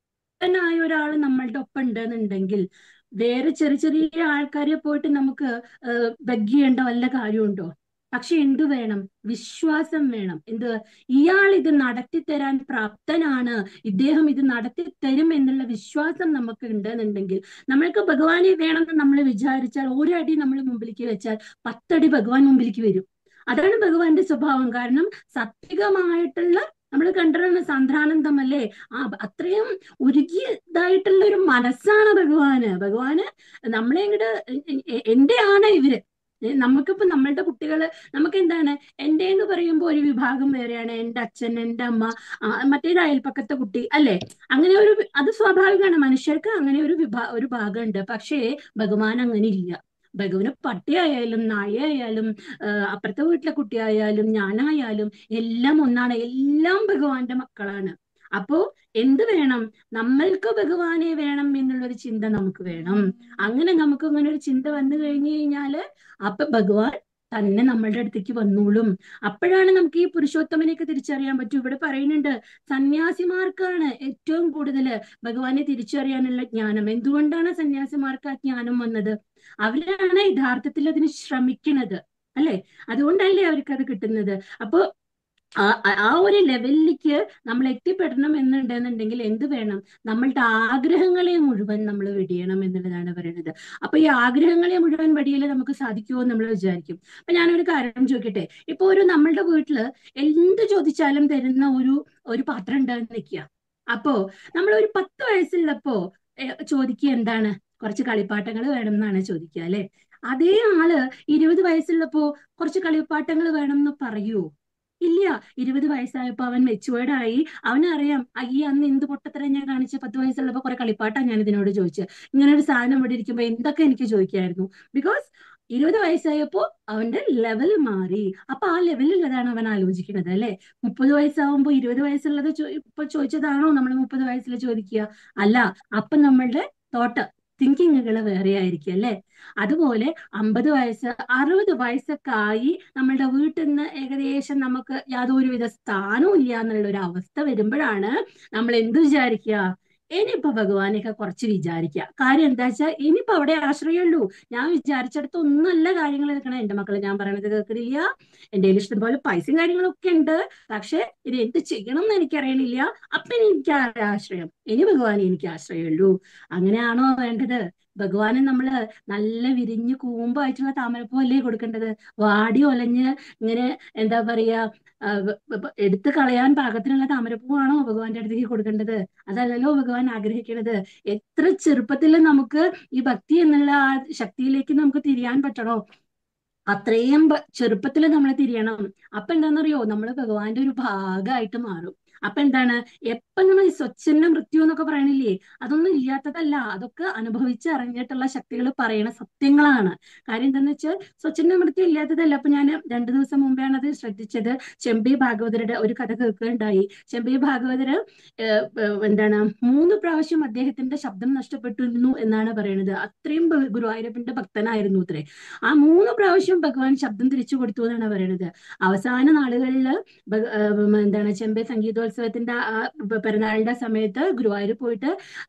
പ്രാപ്തനായ ഒരാൾ നമ്മളുടെ ഒപ്പം ഉണ്ടെന്നുണ്ടെങ്കിൽ വേറെ ചെറിയ ചെറിയ ആൾക്കാരെ പോയിട്ട് നമുക്ക് ബഗ് ചെയ്യേണ്ട വല്ല കാര്യമുണ്ടോ പക്ഷെ എന്തു വേണം വിശ്വാസം വേണം എന്ത് ഇയാൾ ഇത് നടത്തി തരാൻ പ്രാപ്തനാണ് ഇദ്ദേഹം ഇത് നടത്തി തരും എന്നുള്ള വിശ്വാസം നമുക്ക് ഉണ്ടെന്നുണ്ടെങ്കിൽ നമ്മൾക്ക് ഭഗവാനെ വേണമെന്ന് നമ്മൾ വിചാരിച്ചാൽ ഒരടി നമ്മൾ മുമ്പിലേക്ക് വെച്ചാൽ പത്തടി ഭഗവാൻ മുമ്പിലേക്ക് വരും അതാണ് ഭഗവാന്റെ സ്വഭാവം കാരണം സത്വികമായിട്ടുള്ള നമ്മൾ കണ്ടിരുന്ന സാന്ദ്രാനന്ദം അല്ലേ ആ അത്രയും ഉരുകിയതായിട്ടുള്ള ഒരു മനസ്സാണ് ഭഗവാന് ഭഗവാന് നമ്മളെ ഇങ്ങോട്ട് എന്റെ ആണ് ഇവര് നമുക്കിപ്പോ നമ്മളുടെ കുട്ടികള് നമുക്ക് എന്താണ് എന്റെ എന്ന് പറയുമ്പോൾ ഒരു വിഭാഗം വേറെയാണ് എന്റെ അച്ഛൻ എന്റെ അമ്മ മറ്റേത് അയൽപ്പക്കത്തെ കുട്ടി അല്ലെ അങ്ങനെ ഒരു അത് സ്വാഭാവികമാണ് മനുഷ്യർക്ക് അങ്ങനെ ഒരു വിഭാ ഒരു ഭാഗമുണ്ട് പക്ഷേ ഭഗവാൻ അങ്ങനെ ഇല്ല ഭഗവന് പട്ടിയായാലും നായയായാലും അപ്പുറത്തെ വീട്ടിലെ കുട്ടിയായാലും ഞാനായാലും എല്ലാം ഒന്നാണ് എല്ലാം ഭഗവാന്റെ മക്കളാണ് അപ്പോ എന്ത് വേണം നമ്മൾക്ക് ഭഗവാനെ വേണം എന്നുള്ളൊരു ചിന്ത നമുക്ക് വേണം അങ്ങനെ നമുക്ക് അങ്ങനെ ഒരു ചിന്ത വന്നു കഴിഞ്ഞു കഴിഞ്ഞാല് അപ്പൊ ഭഗവാൻ തന്നെ നമ്മളുടെ അടുത്തേക്ക് വന്നോളും അപ്പോഴാണ് നമുക്ക് ഈ പുരുഷോത്തമനെയൊക്കെ തിരിച്ചറിയാൻ പറ്റും ഇവിടെ പറയുന്നുണ്ട് സന്യാസിമാർക്കാണ് ഏറ്റവും കൂടുതൽ ഭഗവാനെ തിരിച്ചറിയാനുള്ള ജ്ഞാനം എന്തുകൊണ്ടാണ് സന്യാസിമാർക്ക് ആ ജ്ഞാനം വന്നത് അവരാണ് യഥാർത്ഥത്തിൽ അതിന് ശ്രമിക്കുന്നത് അല്ലെ അതുകൊണ്ടല്ലേ അവർക്ക് അത് കിട്ടുന്നത് അപ്പോ ആ ആ ഒരു ലെവലിലേക്ക് നമ്മൾ എത്തിപ്പെടണം എന്നുണ്ടെന്നുണ്ടെങ്കിൽ എന്ത് വേണം നമ്മളുടെ ആഗ്രഹങ്ങളെ മുഴുവൻ നമ്മൾ വെടിയണം എന്നുള്ളതാണ് പറയുന്നത് അപ്പൊ ഈ ആഗ്രഹങ്ങളെ മുഴുവൻ വെടിയല് നമുക്ക് സാധിക്കുമോ നമ്മൾ വിചാരിക്കും അപ്പൊ ഞാനൊരു കാര്യം ചോദിക്കട്ടെ ഇപ്പൊ ഒരു നമ്മളുടെ വീട്ടില് എന്ത് ചോദിച്ചാലും തരുന്ന ഒരു ഒരു പാത്രം ഉണ്ടെന്ന് വെക്കുക അപ്പോ നമ്മൾ ഒരു പത്ത് വയസ്സുള്ളപ്പോ ചോദിക്കുക എന്താണ് കുറച്ച് കളിപ്പാട്ടങ്ങൾ വേണം എന്നാണ് ചോദിക്കുക അല്ലെ അതേ ആള് ഇരുപത് വയസ്സുള്ളപ്പോ കുറച്ച് കളിപ്പാട്ടങ്ങൾ വേണം എന്ന് പറയൂ ഇല്ല ഇരുപത് വയസ്സായപ്പോ അവൻ മെച്ചുവേർഡായി അവനറിയാം ഈ അന്ന് എന്ത് പൊട്ടത്തരം ഞാൻ കാണിച്ച പത്ത് വയസ്സുള്ളപ്പോ കുറെ കളിപ്പാട്ടാ ഞാൻ ഇതിനോട് ചോദിച്ചത് ഇങ്ങനെ ഒരു സാധനം ഇവിടെ ഇരിക്കുമ്പോ എന്തൊക്കെ എനിക്ക് ചോദിക്കായിരുന്നു ബിക്കോസ് ഇരുപത് വയസ്സായപ്പോ അവന്റെ ലെവൽ മാറി അപ്പൊ ആ ലെവലിലുള്ളതാണ് അവൻ ആലോചിക്കുന്നത് അല്ലെ മുപ്പത് വയസ്സാവുമ്പോ ഇരുപത് വയസ്സുള്ളത് ഇപ്പൊ ചോദിച്ചതാണോ നമ്മൾ മുപ്പത് വയസ്സിൽ ചോദിക്കുക അല്ല അപ്പൊ നമ്മളുടെ തോട്ട് തിങ്കിങ്ങുകൾ വേറെ ആയിരിക്കും അല്ലെ അതുപോലെ അമ്പത് വയസ്സ് അറുപത് വയസ്സൊക്കെ ആയി നമ്മളുടെ വീട്ടിൽ നിന്ന് ഏകദേശം നമുക്ക് യാതൊരുവിധ സ്ഥാനവും ഇല്ല എന്നുള്ള ഒരു അവസ്ഥ വരുമ്പോഴാണ് നമ്മൾ എന്ത് വിചാരിക്കുക ഇനിയിപ്പോ ഭഗവാനെയൊക്കെ കുറച്ച് വിചാരിക്കുക കാര്യം എന്താ വെച്ചാൽ ഇനിയിപ്പോ അവിടെ ആശ്രയമുള്ളൂ ഞാൻ വിചാരിച്ചിടത്ത് ഒന്നല്ല കാര്യങ്ങൾ നിൽക്കണം എന്റെ മക്കൾ ഞാൻ പറയണത് കേൾക്കുന്നില്ല എന്റെ കയ്യിൽ ഇഷ്ടം പോലെ പൈസയും കാര്യങ്ങളൊക്കെ ഉണ്ട് പക്ഷെ ഇത് എന്ത് ചെയ്യണം എന്ന് എനിക്കറിയണില്ല അപ്പൊ എനിക്ക് ആശ്രയം ഇനി ഭഗവാനെ എനിക്ക് ആശ്രയമുള്ളൂ അങ്ങനെയാണോ വേണ്ടത് ഭഗവാനെ നമ്മള് നല്ല വിരിഞ്ഞ് കൂമ്പായിട്ടുള്ള താമരപ്പൂ അല്ലേ കൊടുക്കേണ്ടത് വാടി ഒലഞ്ഞ് ഇങ്ങനെ എന്താ പറയാ എടുത്തു കളയാൻ പാകത്തിനുള്ള താമരപ്പൂവാണോ ഭഗവാന്റെ അടുത്തേക്ക് കൊടുക്കേണ്ടത് അതല്ലല്ലോ ഭഗവാൻ ആഗ്രഹിക്കുന്നത് എത്ര ചെറുപ്പത്തിൽ നമുക്ക് ഈ ഭക്തി എന്നുള്ള ആ ശക്തിയിലേക്ക് നമുക്ക് തിരിയാൻ പറ്റണോ അത്രയും ചെറുപ്പത്തിൽ നമ്മൾ തിരിയണം അപ്പൊ എന്താണെന്നറിയോ നമ്മൾ ഭഗവാന്റെ ഒരു ഭാഗമായിട്ട് മാറും അപ്പൊ എന്താണ് എപ്പൊ നമ്മൾ സ്വച്ഛന്റെ മൃത്യു എന്നൊക്കെ പറയണില്ലേ അതൊന്നും ഇല്ലാത്തതല്ല അതൊക്കെ അനുഭവിച്ച് അറിഞ്ഞിട്ടുള്ള ശക്തികൾ പറയണ സത്യങ്ങളാണ് കാര്യം എന്താന്ന് വെച്ചാൽ സ്വച്ഛന്റെ മൃത്യു ഇല്ലാത്തതല്ല അപ്പൊ ഞാൻ രണ്ടു ദിവസം മുമ്പെയാണ് അത് ശ്രദ്ധിച്ചത് ചെമ്പി ഭാഗവതരുടെ ഒരു കഥ കേൾക്കുകയുണ്ടായി ചെമ്പി ഭാഗവതര് എന്താണ് മൂന്ന് പ്രാവശ്യം അദ്ദേഹത്തിന്റെ ശബ്ദം നഷ്ടപ്പെട്ടിരുന്നു എന്നാണ് പറയുന്നത് അത്രയും ഗുരുവായൂരപ്പന്റെ ഭക്തനായിരുന്നു അത്രേ ആ മൂന്ന് പ്രാവശ്യം ഭഗവാൻ ശബ്ദം തിരിച്ചു കൊടുത്തു എന്നാണ് പറയുന്നത് അവസാന നാളുകളിൽ എന്താണ് ചെമ്പൈ സംഗീതോത്സവത്തിന്റെ ആ പെരുന്നാളിന്റെ സമയത്ത് ഗുരുവായൂർ പോയിട്ട്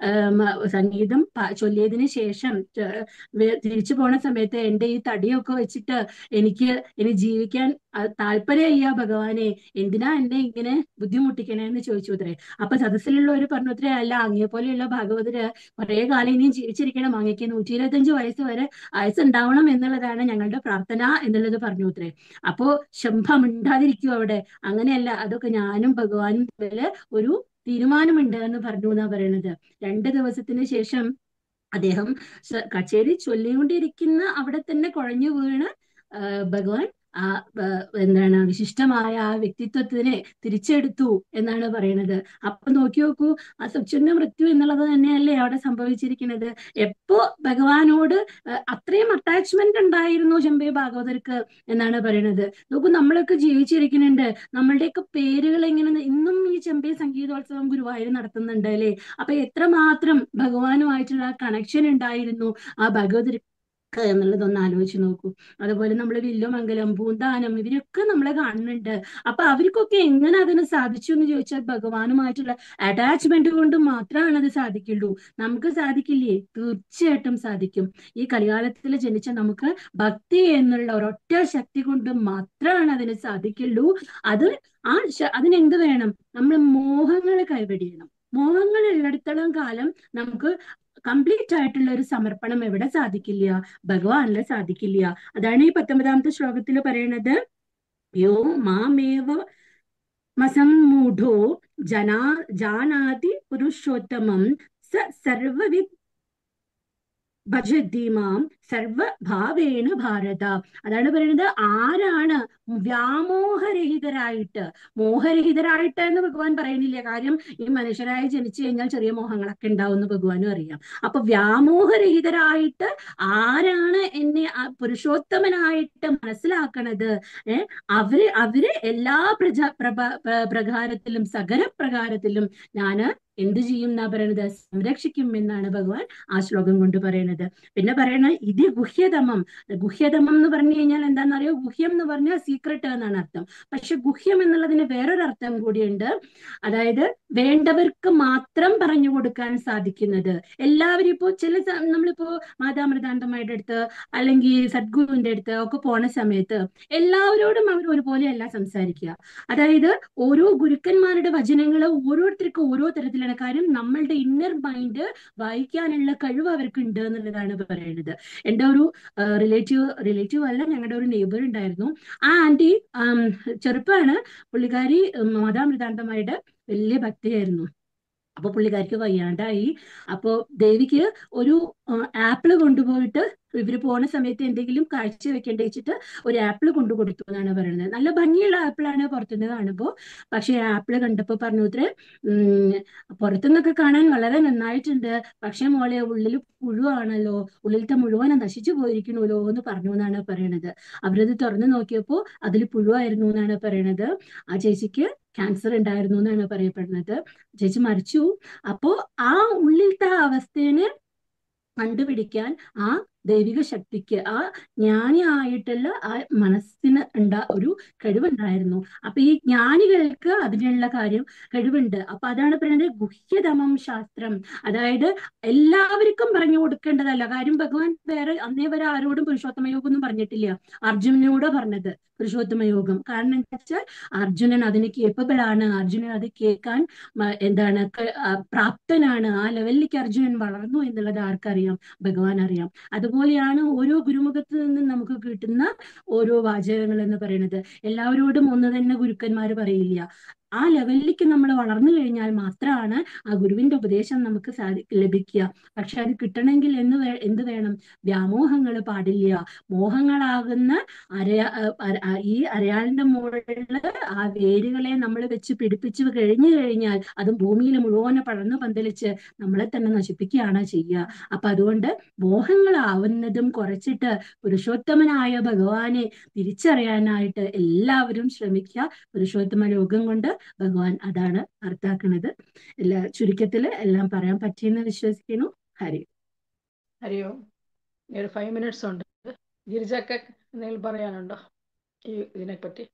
സംഗീതം ചൊല്ലിയതിന് ശേഷം തിരിച്ചു പോണ സമയത്ത് എന്റെ ഈ തടിയൊക്കെ വെച്ചിട്ട് എനിക്ക് ഇനി ജീവിക്കാൻ താല്പര്യമില്ല ഭഗവാനെ എന്തിനാ എന്നെ ഇങ്ങനെ ബുദ്ധിമുട്ടിക്കണേ എന്ന് ചോദിച്ചു അത്രേ അപ്പൊ സദസ്സിലുള്ളവർ പറഞ്ഞു അത്രേ അല്ല അങ്ങേ പോലെയുള്ള ഭാഗവതര് കുറെ കാലം ഇനിയും ജീവിച്ചിരിക്കണം അങ്ങേക്ക് നൂറ്റി ഇരുപത്തഞ്ച് വയസ്സ് വരെ ആയുസ് ഉണ്ടാവണം എന്നുള്ളതാണ് ഞങ്ങളുടെ പ്രാർത്ഥന എന്നുള്ളത് പറഞ്ഞു അത്രേ അപ്പോ ശംഭം മിണ്ടാതിരിക്കും അവിടെ അങ്ങനെയല്ല അതൊക്കെ ഞാനും ഭഗവാനും തമ്മില് ഒരു തീരുമാനമുണ്ട് എന്ന് പറഞ്ഞു എന്നാ പറയണത് രണ്ട് ദിവസത്തിന് ശേഷം അദ്ദേഹം കച്ചേരി ചൊല്ലിക്കൊണ്ടിരിക്കുന്ന അവിടെ തന്നെ കുഴഞ്ഞു വീണ് ഭഗവാൻ ആ എന്താണ് വിശിഷ്ടമായ ആ വ്യക്തിത്വത്തിനെ തിരിച്ചെടുത്തു എന്നാണ് പറയുന്നത് അപ്പൊ നോക്കി നോക്കൂ ആ സ്വച്ഛന്റെ മൃത്യു എന്നുള്ളത് തന്നെയല്ലേ അവിടെ സംഭവിച്ചിരിക്കുന്നത് എപ്പോ ഭഗവാനോട് അത്രയും അറ്റാച്ച്മെന്റ് ഉണ്ടായിരുന്നു ചെമ്പേ ഭാഗവതർക്ക് എന്നാണ് പറയുന്നത് നോക്കൂ നമ്മളൊക്കെ ജീവിച്ചിരിക്കുന്നുണ്ട് നമ്മളുടെയൊക്കെ പേരുകൾ എങ്ങനെ ഇന്നും ഈ ചെമ്പേ സംഗീതോത്സവം ഗുരുവായൂർ നടത്തുന്നുണ്ട് അല്ലേ അപ്പൊ എത്രമാത്രം ഭഗവാനുമായിട്ടുള്ള കണക്ഷൻ ഉണ്ടായിരുന്നു ആ ഭഗവതർ എന്നുള്ളതൊന്ന് ആലോചിച്ച് നോക്കൂ അതുപോലെ നമ്മൾ വില്ലുമംഗലം പൂന്താനം ഇവരൊക്കെ നമ്മളെ കാണുന്നുണ്ട് അപ്പൊ അവർക്കൊക്കെ എങ്ങനെ അതിന് സാധിച്ചു എന്ന് ചോദിച്ചാൽ ഭഗവാനുമായിട്ടുള്ള അറ്റാച്ച്മെന്റ് കൊണ്ട് മാത്രമാണ് അത് സാധിക്കുള്ളൂ നമുക്ക് സാധിക്കില്ലേ തീർച്ചയായിട്ടും സാധിക്കും ഈ കലികാലത്തിൽ ജനിച്ച നമുക്ക് ഭക്തി എന്നുള്ള ഒരൊറ്റ ശക്തി കൊണ്ട് മാത്രമാണ് അതിന് സാധിക്കുള്ളൂ അത് ആ ശ- അതിനെന്ത് വേണം നമ്മൾ മോഹങ്ങൾ കൈവെടിയണം മോഹങ്ങൾ ഉള്ളിടത്തോളം കാലം നമുക്ക് കംപ്ലീറ്റ് ആയിട്ടുള്ള ഒരു സമർപ്പണം എവിടെ സാധിക്കില്ല ഭഗവാനില് സാധിക്കില്ല അതാണ് ഈ പത്തൊമ്പതാമത്തെ ശ്ലോകത്തിൽ പറയണത് യോ മാമേവ മസമ്മൂഢോ ജനാ ജാനാതി പുരുഷോത്തമം സ സർവവി ഭജതി മാം സർവഭാവേന ഭാരത അതാണ് പറയുന്നത് ആരാണ് വ്യാമോഹരഹിതരായിട്ട് മോഹരഹിതരായിട്ട് എന്ന് ഭഗവാൻ പറയുന്നില്ല കാര്യം ഈ മനുഷ്യരായി ജനിച്ചു കഴിഞ്ഞാൽ ചെറിയ മോഹങ്ങളൊക്കെ ഉണ്ടാവും എന്ന് ഭഗവാനും അറിയാം അപ്പൊ വ്യാമോഹരഹിതരായിട്ട് ആരാണ് എന്നെ ആ പുരുഷോത്തമനായിട്ട് മനസ്സിലാക്കണത് ഏ അവര് അവര് എല്ലാ പ്രജ പ്രഭ പ്ര- പ്രകാരത്തിലും സകല പ്രകാരത്തിലും ഞാന് എന്ത് ചെയ്യും എന്നാ പറയണത് സംരക്ഷിക്കും എന്നാണ് ഭഗവാൻ ആ ശ്ലോകം കൊണ്ട് പറയണത് പിന്നെ പറയണ ഇത് ഗുഹ്യതമം ഗുഹ്യതമം എന്ന് പറഞ്ഞു കഴിഞ്ഞാൽ എന്താണെന്നറിയോ ഗുഹ്യം എന്ന് പറഞ്ഞാൽ സീക്രട്ട് എന്നാണ് അർത്ഥം പക്ഷെ ഗുഹ്യം എന്നുള്ളതിന് വേറൊരു അർത്ഥം കൂടിയുണ്ട് അതായത് വേണ്ടവർക്ക് മാത്രം പറഞ്ഞു കൊടുക്കാൻ സാധിക്കുന്നത് എല്ലാവരും ഇപ്പോ ചില സ- നമ്മളിപ്പോ മാതാമൃതാന്തമ്മയുടെ അടുത്ത് അല്ലെങ്കിൽ സദ്ഗുരുവിന്റെ അടുത്ത് ഒക്കെ പോണ സമയത്ത് എല്ലാവരോടും അവർ ഒരുപോലെയല്ല സംസാരിക്കുക അതായത് ഓരോ ഗുരുക്കന്മാരുടെ വചനങ്ങൾ ഓരോരുത്തർക്കും ഓരോ തരത്തിലാണ് കാര്യം നമ്മളുടെ ഇന്നർ മൈൻഡ് വായിക്കാനുള്ള കഴിവ് അവർക്ക് ഉണ്ട് എന്നുള്ളതാണ് പറയുന്നത് എൻ്റെ ഒരു റിലേറ്റീവ് റിലേറ്റീവ് അല്ല ഞങ്ങളുടെ ഒരു നെയ്ബർ ഉണ്ടായിരുന്നു ആ ആന്റി ചെറുപ്പമാണ് പുള്ളിക്കാരി ഉം, മാതാമൃതാന്തമായിട്ട് വലിയ ഭക്തിയായിരുന്നു അപ്പൊ പുള്ളിക്കാരിക്ക് വയ്യാണ്ടായി അപ്പോ ദേവിക്ക് ഒരു ആപ്പിള് കൊണ്ടുപോയിട്ട് ഇവര് പോണ സമയത്ത് എന്തെങ്കിലും കാഴ്ച വെക്കേണ്ട വെച്ചിട്ട് ഒരു ആപ്പിള് കൊണ്ടു കൊടുത്തു എന്നാണ് പറയുന്നത് നല്ല ഭംഗിയുള്ള ആപ്പിളാണ് പുറത്തുനിന്ന് കാണുമ്പോൾ പക്ഷെ ആപ്പിള് കണ്ടപ്പോ പറഞ്ഞു ഇത്രേ ഉം പുറത്തുനിന്നൊക്കെ കാണാൻ വളരെ നന്നായിട്ടുണ്ട് പക്ഷെ മോളെ ഉള്ളിൽ പുഴുവാണല്ലോ ഉള്ളിലത്തെ മുഴുവൻ നശിച്ചു പോയിരിക്കണല്ലോ എന്ന് പറഞ്ഞു എന്നാണ് പറയണത് അവരത് തുറന്നു നോക്കിയപ്പോ അതിൽ പുഴുവായിരുന്നു എന്നാണ് പറയണത് ആ ചേച്ചിക്ക് ക്യാൻസർ ഉണ്ടായിരുന്നു എന്നാണ് പറയപ്പെടുന്നത് ചേച്ചി മരിച്ചു അപ്പോ ആ ഉള്ളിലത്തെ ആ അവസ്ഥേനെ കണ്ടുപിടിക്കാൻ ആ ദൈവിക ശക്തിക്ക് ആ ജ്ഞാനിയായിട്ടുള്ള ആ മനസ്സിന് ഉണ്ടാ ഒരു കഴിവുണ്ടായിരുന്നു അപ്പൊ ഈ ജ്ഞാനികൾക്ക് അതിനുള്ള കാര്യം കഴിവുണ്ട് അപ്പൊ അതാണ് പറയുന്നത് ഗുഹ്യതമം ശാസ്ത്രം അതായത് എല്ലാവർക്കും പറഞ്ഞു കൊടുക്കേണ്ടതല്ല കാര്യം ഭഗവാൻ വേറെ അന്നേ വരെ ആരോടും പുരുഷോത്തമ യോഗം ഒന്നും പറഞ്ഞിട്ടില്ല അർജുനനോട് പറഞ്ഞത് പുരുഷോത്തമ യോഗം കാരണം എന്താ വെച്ചാൽ അർജുനൻ അതിന് കേപ്പബിൾ ആണ് അർജുനൻ അത് കേൾക്കാൻ മ- എന്താണ് ക- ആ, പ്രാപ്തനാണ് ആ ലെവലിലേക്ക് അർജുനൻ വളർന്നു എന്നുള്ളത് ആർക്കറിയാം ഭഗവാൻ അറിയാം അതുപോലെയാണ് ഓരോ ഗുരുമുഖത്ത് നിന്നും നമുക്ക് കിട്ടുന്ന ഓരോ വാചകങ്ങൾ എന്ന് പറയുന്നത് എല്ലാവരോടും ഒന്ന് തന്നെ ഗുരുക്കന്മാർ പറയില്ല ആ ലെവലിലേക്ക് നമ്മൾ വളർന്നു കഴിഞ്ഞാൽ മാത്രമാണ് ആ ഗുരുവിന്റെ ഉപദേശം നമുക്ക് സാധി ലഭിക്കുക പക്ഷെ അത് കിട്ടണമെങ്കിൽ എന്ന് വേ എന്ത് വേണം വ്യാമോഹങ്ങൾ പാടില്ല മോഹങ്ങളാകുന്ന അരയാ അ- അ- ഈ അരയാളിന്റെ മുകളില് ആ വേരുകളെ നമ്മൾ വെച്ച് പിടിപ്പിച്ച് കഴിഞ്ഞു കഴിഞ്ഞാൽ അതും ഭൂമിയിൽ മുഴുവൻ പടർന്നു പന്തലിച്ച് നമ്മളെ തന്നെ നശിപ്പിക്കുകയാണ് ചെയ്യുക അപ്പൊ അതുകൊണ്ട് മോഹങ്ങളാവുന്നതും കുറച്ചിട്ട് പുരുഷോത്തമനായ ഭഗവാനെ തിരിച്ചറിയാനായിട്ട് എല്ലാവരും ശ്രമിക്കുക പുരുഷോത്തമ ലോകം കൊണ്ട് ഭഗവാൻ അതാണ് അർത്ഥാക്കുന്നത് എല്ലാ ചുരുക്കത്തില് എല്ലാം പറയാൻ പറ്റിയെന്ന് വിശ്വസിക്കുന്നു ഹരി ഹരിയോ ഇനി ഒരു ഫൈവ് മിനിറ്റ്സ് ഉണ്ട് ഗിരിജക്ക് എന്തെങ്കിലും പറയാനുണ്ടോ ഈ ഇതിനെപ്പറ്റി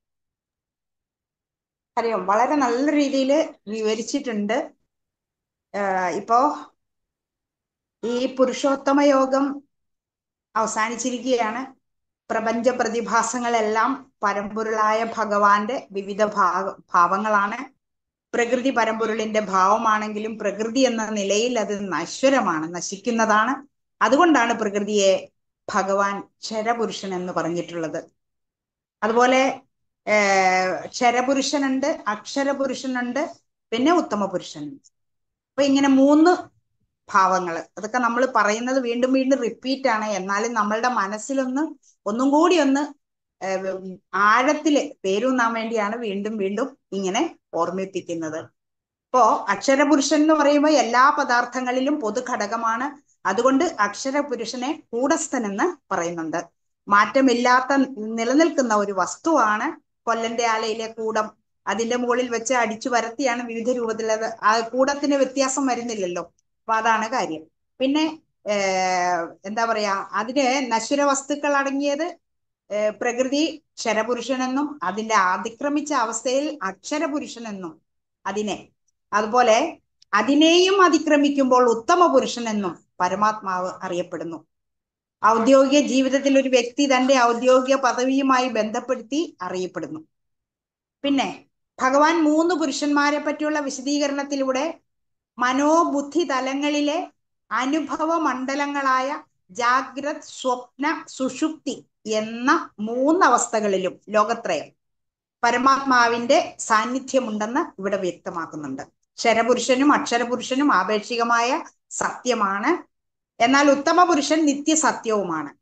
അറിയാം വളരെ നല്ല രീതിയിൽ വിവരിച്ചിട്ടുണ്ട് ആഹ് ഇപ്പോ ഈ പുരുഷോത്തമ യോഗം അവസാനിച്ചിരിക്കുകയാണ് പ്രപഞ്ച പ്രതിഭാസങ്ങളെല്ലാം പരമ്പൊരുളായ ഭഗവാന്റെ വിവിധ ഭാവ ഭാവങ്ങളാണ് പ്രകൃതി പരമ്പൊരുളിന്റെ ഭാവമാണെങ്കിലും പ്രകൃതി എന്ന നിലയിൽ അത് നശ്വരമാണ് നശിക്കുന്നതാണ് അതുകൊണ്ടാണ് പ്രകൃതിയെ ഭഗവാൻ ക്ഷരപുരുഷൻ എന്ന് പറഞ്ഞിട്ടുള്ളത് അതുപോലെ ഏർ ക്ഷരപുരുഷനുണ്ട് അക്ഷരപുരുഷനുണ്ട് പിന്നെ ഉത്തമ പുരുഷനുണ്ട് അപ്പൊ ഇങ്ങനെ മൂന്ന് ഭാവങ്ങൾ അതൊക്കെ നമ്മൾ പറയുന്നത് വീണ്ടും വീണ്ടും റിപ്പീറ്റ് ആണ് എന്നാലും നമ്മളുടെ മനസ്സിലൊന്ന് ഒന്നും കൂടി ഒന്ന് ഏർ ആഴത്തില് പേരൂന്നാൻ വേണ്ടിയാണ് വീണ്ടും വീണ്ടും ഇങ്ങനെ ഓർമ്മിപ്പിക്കുന്നത് ഇപ്പോ അക്ഷരപുരുഷൻ എന്ന് പറയുമ്പോൾ എല്ലാ പദാർത്ഥങ്ങളിലും പൊതു ഘടകമാണ് അതുകൊണ്ട് അക്ഷരപുരുഷനെ കൂടസ്ഥൻ എന്ന് പറയുന്നുണ്ട് മാറ്റമില്ലാത്ത നിലനിൽക്കുന്ന ഒരു വസ്തുവാണ് കൊല്ലന്റെ ആലയിലെ കൂടം അതിന്റെ മുകളിൽ വെച്ച് അടിച്ചു വരത്തിയാണ് വിവിധ രൂപത്തിൽ അത് ആ കൂടത്തിന് വ്യത്യാസം വരുന്നില്ലല്ലോ അപ്പൊ അതാണ് കാര്യം പിന്നെ ഏർ എന്താ പറയാ അതിന് നശ്വര വസ്തുക്കൾ അടങ്ങിയത് ഏർ പ്രകൃതി ക്ഷരപുരുഷനെന്നും അതിന്റെ അതിക്രമിച്ച അവസ്ഥയിൽ അക്ഷരപുരുഷനെന്നും അതിനെ അതുപോലെ അതിനെയും അതിക്രമിക്കുമ്പോൾ ഉത്തമ പുരുഷനെന്നും പരമാത്മാവ് അറിയപ്പെടുന്നു ഔദ്യോഗിക ജീവിതത്തിൽ ഒരു വ്യക്തി തന്റെ ഔദ്യോഗിക പദവിയുമായി ബന്ധപ്പെടുത്തി അറിയപ്പെടുന്നു പിന്നെ ഭഗവാൻ മൂന്ന് പുരുഷന്മാരെ പറ്റിയുള്ള വിശദീകരണത്തിലൂടെ മനോബുദ്ധി തലങ്ങളിലെ അനുഭവ മണ്ഡലങ്ങളായ ജാഗ്രത് സ്വപ്ന സുഷുപ്തി എന്ന മൂന്നവസ്ഥകളിലും ലോകത്രയം പരമാത്മാവിന്റെ സാന്നിധ്യമുണ്ടെന്ന് ഇവിടെ വ്യക്തമാക്കുന്നുണ്ട് ക്ഷരപുരുഷനും അക്ഷരപുരുഷനും ആപേക്ഷികമായ സത്യമാണ് എന്നാൽ ഉത്തമ പുരുഷൻ നിത്യസത്യവുമാണ്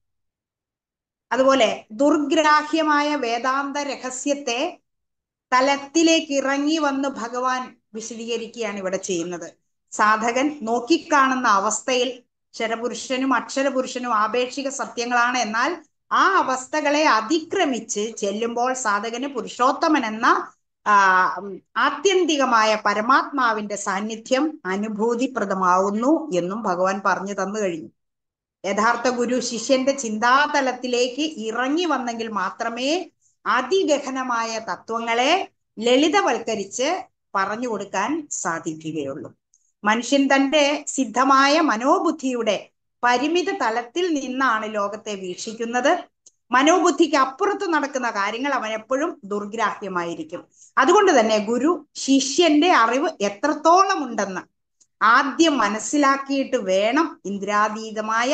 അതുപോലെ ദുർഗ്രാഹ്യമായ വേദാന്ത രഹസ്യത്തെ തലത്തിലേക്ക് ഇറങ്ങി വന്ന് ഭഗവാൻ വിശദീകരിക്കുകയാണ് ഇവിടെ ചെയ്യുന്നത് സാധകൻ നോക്കിക്കാണുന്ന അവസ്ഥയിൽ ക്ഷരപുരുഷനും അക്ഷരപുരുഷനും ആപേക്ഷിക സത്യങ്ങളാണ് എന്നാൽ ആ അവസ്ഥകളെ അതിക്രമിച്ച് ചെല്ലുമ്പോൾ സാധകന് പുരുഷോത്തമൻ എന്ന ആ ആത്യന്തികമായ പരമാത്മാവിന്റെ സാന്നിധ്യം അനുഭൂതിപ്രദമാവുന്നു എന്നും ഭഗവാൻ പറഞ്ഞു തന്നു കഴിഞ്ഞു യഥാർത്ഥ ഗുരു ശിഷ്യന്റെ ചിന്താതലത്തിലേക്ക് ഇറങ്ങി വന്നെങ്കിൽ മാത്രമേ അതിഗഹനമായ തത്വങ്ങളെ ലളിതവൽക്കരിച്ച് പറഞ്ഞു കൊടുക്കാൻ സാധിക്കുകയുള്ളൂ മനുഷ്യൻ തന്റെ സിദ്ധമായ മനോബുദ്ധിയുടെ പരിമിത തലത്തിൽ നിന്നാണ് ലോകത്തെ വീക്ഷിക്കുന്നത് മനോബുദ്ധിക്ക് അപ്പുറത്ത് നടക്കുന്ന കാര്യങ്ങൾ അവൻ എപ്പോഴും ദുർഗ്രാഹ്യമായിരിക്കും അതുകൊണ്ട് തന്നെ ഗുരു ശിഷ്യന്റെ അറിവ് എത്രത്തോളം ഉണ്ടെന്ന് ആദ്യം മനസ്സിലാക്കിയിട്ട് വേണം ഇന്ദ്രാതീതമായ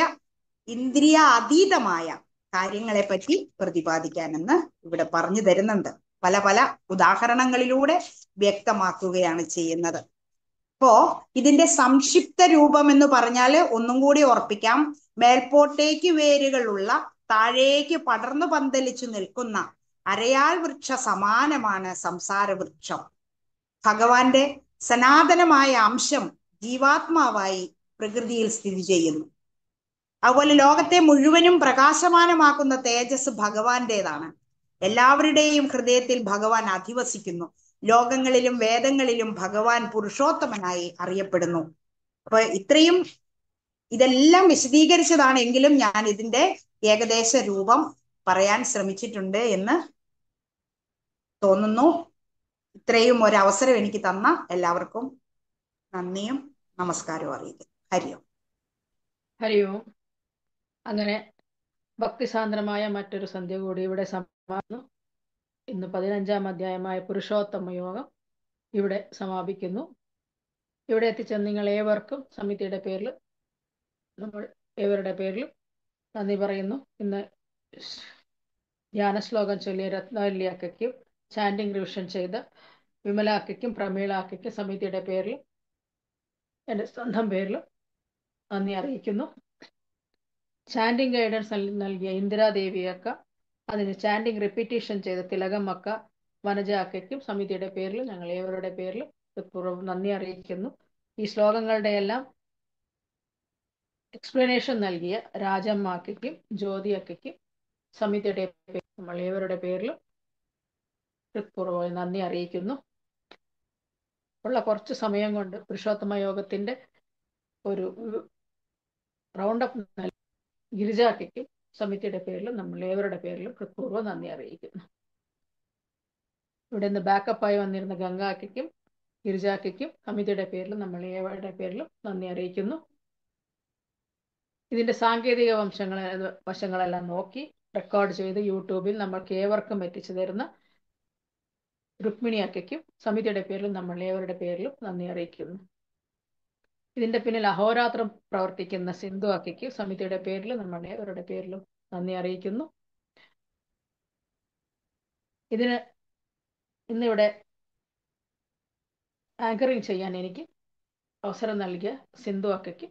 ഇന്ദ്രിയാതീതമായ കാര്യങ്ങളെ പറ്റി പ്രതിപാദിക്കാനെന്ന് ഇവിടെ പറഞ്ഞു തരുന്നുണ്ട് പല പല ഉദാഹരണങ്ങളിലൂടെ വ്യക്തമാക്കുകയാണ് ചെയ്യുന്നത് അപ്പോ ഇതിന്റെ സംക്ഷിപ്ത രൂപം എന്ന് പറഞ്ഞാല് ഒന്നും കൂടി ഓർപ്പിക്കാം മേൽപോട്ടേക്ക് വേരുകളുള്ള താഴേക്ക് പടർന്നു പന്തലിച്ചു നിൽക്കുന്ന അരയാൽ വൃക്ഷ സമാനമാണ് സംസാര വൃക്ഷം ഭഗവാന്റെ സനാതനമായ അംശം ജീവാത്മാവായി പ്രകൃതിയിൽ സ്ഥിതി ചെയ്യുന്നു അതുപോലെ ലോകത്തെ മുഴുവനും പ്രകാശമാനമാക്കുന്ന തേജസ് ഭഗവാന്റേതാണ് എല്ലാവരുടെയും ഹൃദയത്തിൽ ഭഗവാൻ അധിവസിക്കുന്നു ലോകങ്ങളിലും വേദങ്ങളിലും ഭഗവാൻ പുരുഷോത്തമനായി അറിയപ്പെടുന്നു അപ്പൊ ഇത്രയും ഇതെല്ലാം വിശദീകരിച്ചതാണ് എങ്കിലും ഞാൻ ഇതിന്റെ ഏകദേശ രൂപം പറയാൻ ശ്രമിച്ചിട്ടുണ്ട് എന്ന് തോന്നുന്നു ഇത്രയും ഒരു അവസരം എനിക്ക് തന്ന എല്ലാവർക്കും നന്ദിയും നമസ്കാരവും അറിയിക്കുന്നു ഹരിയോ ഹരി ഓം അങ്ങനെ ഭക്തിസാന്ദ്രമായ മറ്റൊരു സന്ധ്യ കൂടി ഇവിടെ സമാപിക്കുന്നു ഇന്ന് പതിനഞ്ചാം അധ്യായമായ പുരുഷോത്തമ യോഗം ഇവിടെ സമാപിക്കുന്നു ഇവിടെ എത്തിച്ചെന്ന നിങ്ങൾ ഏവർക്കും സമിതിയുടെ പേരിൽ നമ്മൾ ഏവരുടെ പേരിലും നന്ദി പറയുന്നു ഇന്ന് ധ്യാന ശ്ലോകം ചൊല്ലിയ രത്നവല്ലി അക്കയ്ക്കും ചാൻഡിങ് റിവിഷൻ ചെയ്ത വിമല അക്കയ്ക്കും പ്രമീള അക്കയ്ക്കും സമിതിയുടെ പേരിലും എൻ്റെ സ്വന്തം പേരിലും നന്ദി അറിയിക്കുന്നു ചാൻഡിങ് ഗൈഡൻസ് നൽകിയ ഇന്ദിരാദേവി അക്ക അതിന് ചാൻഡിങ് റിപ്പീറ്റേഷൻ ചെയ്ത തിലകം അക്ക വനജ അക്കയ്ക്കും സമിതിയുടെ പേരിലും ഞങ്ങൾ ഏവരുടെ പേരിലും ഹൃത്പൂർവ്വം നന്ദി അറിയിക്കുന്നു ഈ ശ്ലോകങ്ങളുടെ എല്ലാം എക്സ്പ്ലനേഷൻ നൽകിയ രാജമ്മ അക്കയ്ക്കും ജ്യോതി അക്കയ്ക്കും സമിതിയുടെ പേരിൽ നമ്മൾ ഏവരുടെ പേരിലും ഹൃത്പൂർവ്വം നന്ദി അറിയിക്കുന്നു ഉള്ള കുറച്ച് സമയം കൊണ്ട് പുരുഷോത്തമ യോഗത്തിന്റെ ഒരു റൗണ്ട് അപ്പ് നൽകി ഗിരിജാക്കയ്ക്കും സമിതിയുടെ പേരിലും നമ്മൾ ഏവരുടെ പേരിലും ഹൃത്പൂർവ്വം നന്ദി അറിയിക്കുന്നു ഇവിടെ നിന്ന് ബാക്കപ്പായി വന്നിരുന്ന ഗംഗാക്കയ്ക്കും ഗിരിജാക്കയ്ക്കും സമിതിയുടെ പേരിലും നമ്മൾ ഏവരുടെ പേരിലും നന്ദി അറിയിക്കുന്നു ഇതിന്റെ സാങ്കേതിക വംശങ്ങൾ വശങ്ങളെല്ലാം നോക്കി റെക്കോർഡ് ചെയ്ത് യൂട്യൂബിൽ നമ്മൾക്ക് ഏവർക്കും എത്തിച്ചു തരുന്ന രുക്മിണി അക്കയ്ക്കും സമിതിയുടെ പേരിലും നമ്മൾ ഏവരുടെ പേരിലും നന്ദി അറിയിക്കുന്നു ഇതിന്റെ പിന്നിൽ അഹോരാത്രം പ്രവർത്തിക്കുന്ന സിന്ധു അക്കയ്ക്ക് സമിതിയുടെ പേരിൽ നമ്മൾ ഏവരുടെ പേരിലും നന്ദി അറിയിക്കുന്നു ഇതിന് ഇന്നിവിടെ ആങ്കറിങ് ചെയ്യാൻ എനിക്ക് അവസരം നൽകിയ സിന്ധു അക്കയ്ക്ക്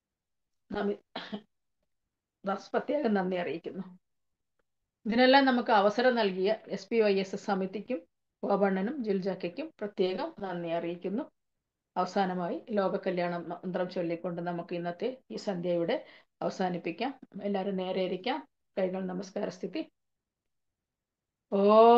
പ്രത്യേകം നന്ദി അറിയിക്കുന്നു ഇതിനെല്ലാം നമുക്ക് അവസരം നൽകിയ S P Y S S സമിതിക്കും ഗോപണ്ണനും ജിൽജാക്കയ്ക്കും പ്രത്യേകം നന്ദി അറിയിക്കുന്നു അവസാനമായി ലോക കല്യാണ മന്ത്രം ചൊല്ലിക്കൊണ്ട് നമുക്ക് ഇന്നത്തെ ഈ സന്ധ്യ ഇവിടെ അവസാനിപ്പിക്കാം എല്ലാവരും നേരെ ഇരിക്കാം കൈകൾ നമസ്കാര സ്ഥിതി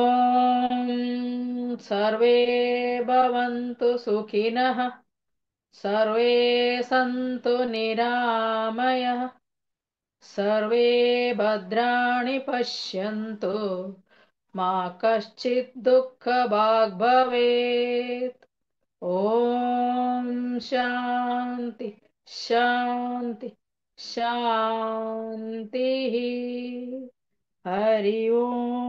ഓം സർവേ ഭവന്തു സുഖിനഃ सर्वे सन्तु निरामयः सर्वे भद्राणि पश्यन्तु मा कश्चित् दुःखभाग् भवेत् ॐ शान्ति शान्ति शान्तिः हरि ओम्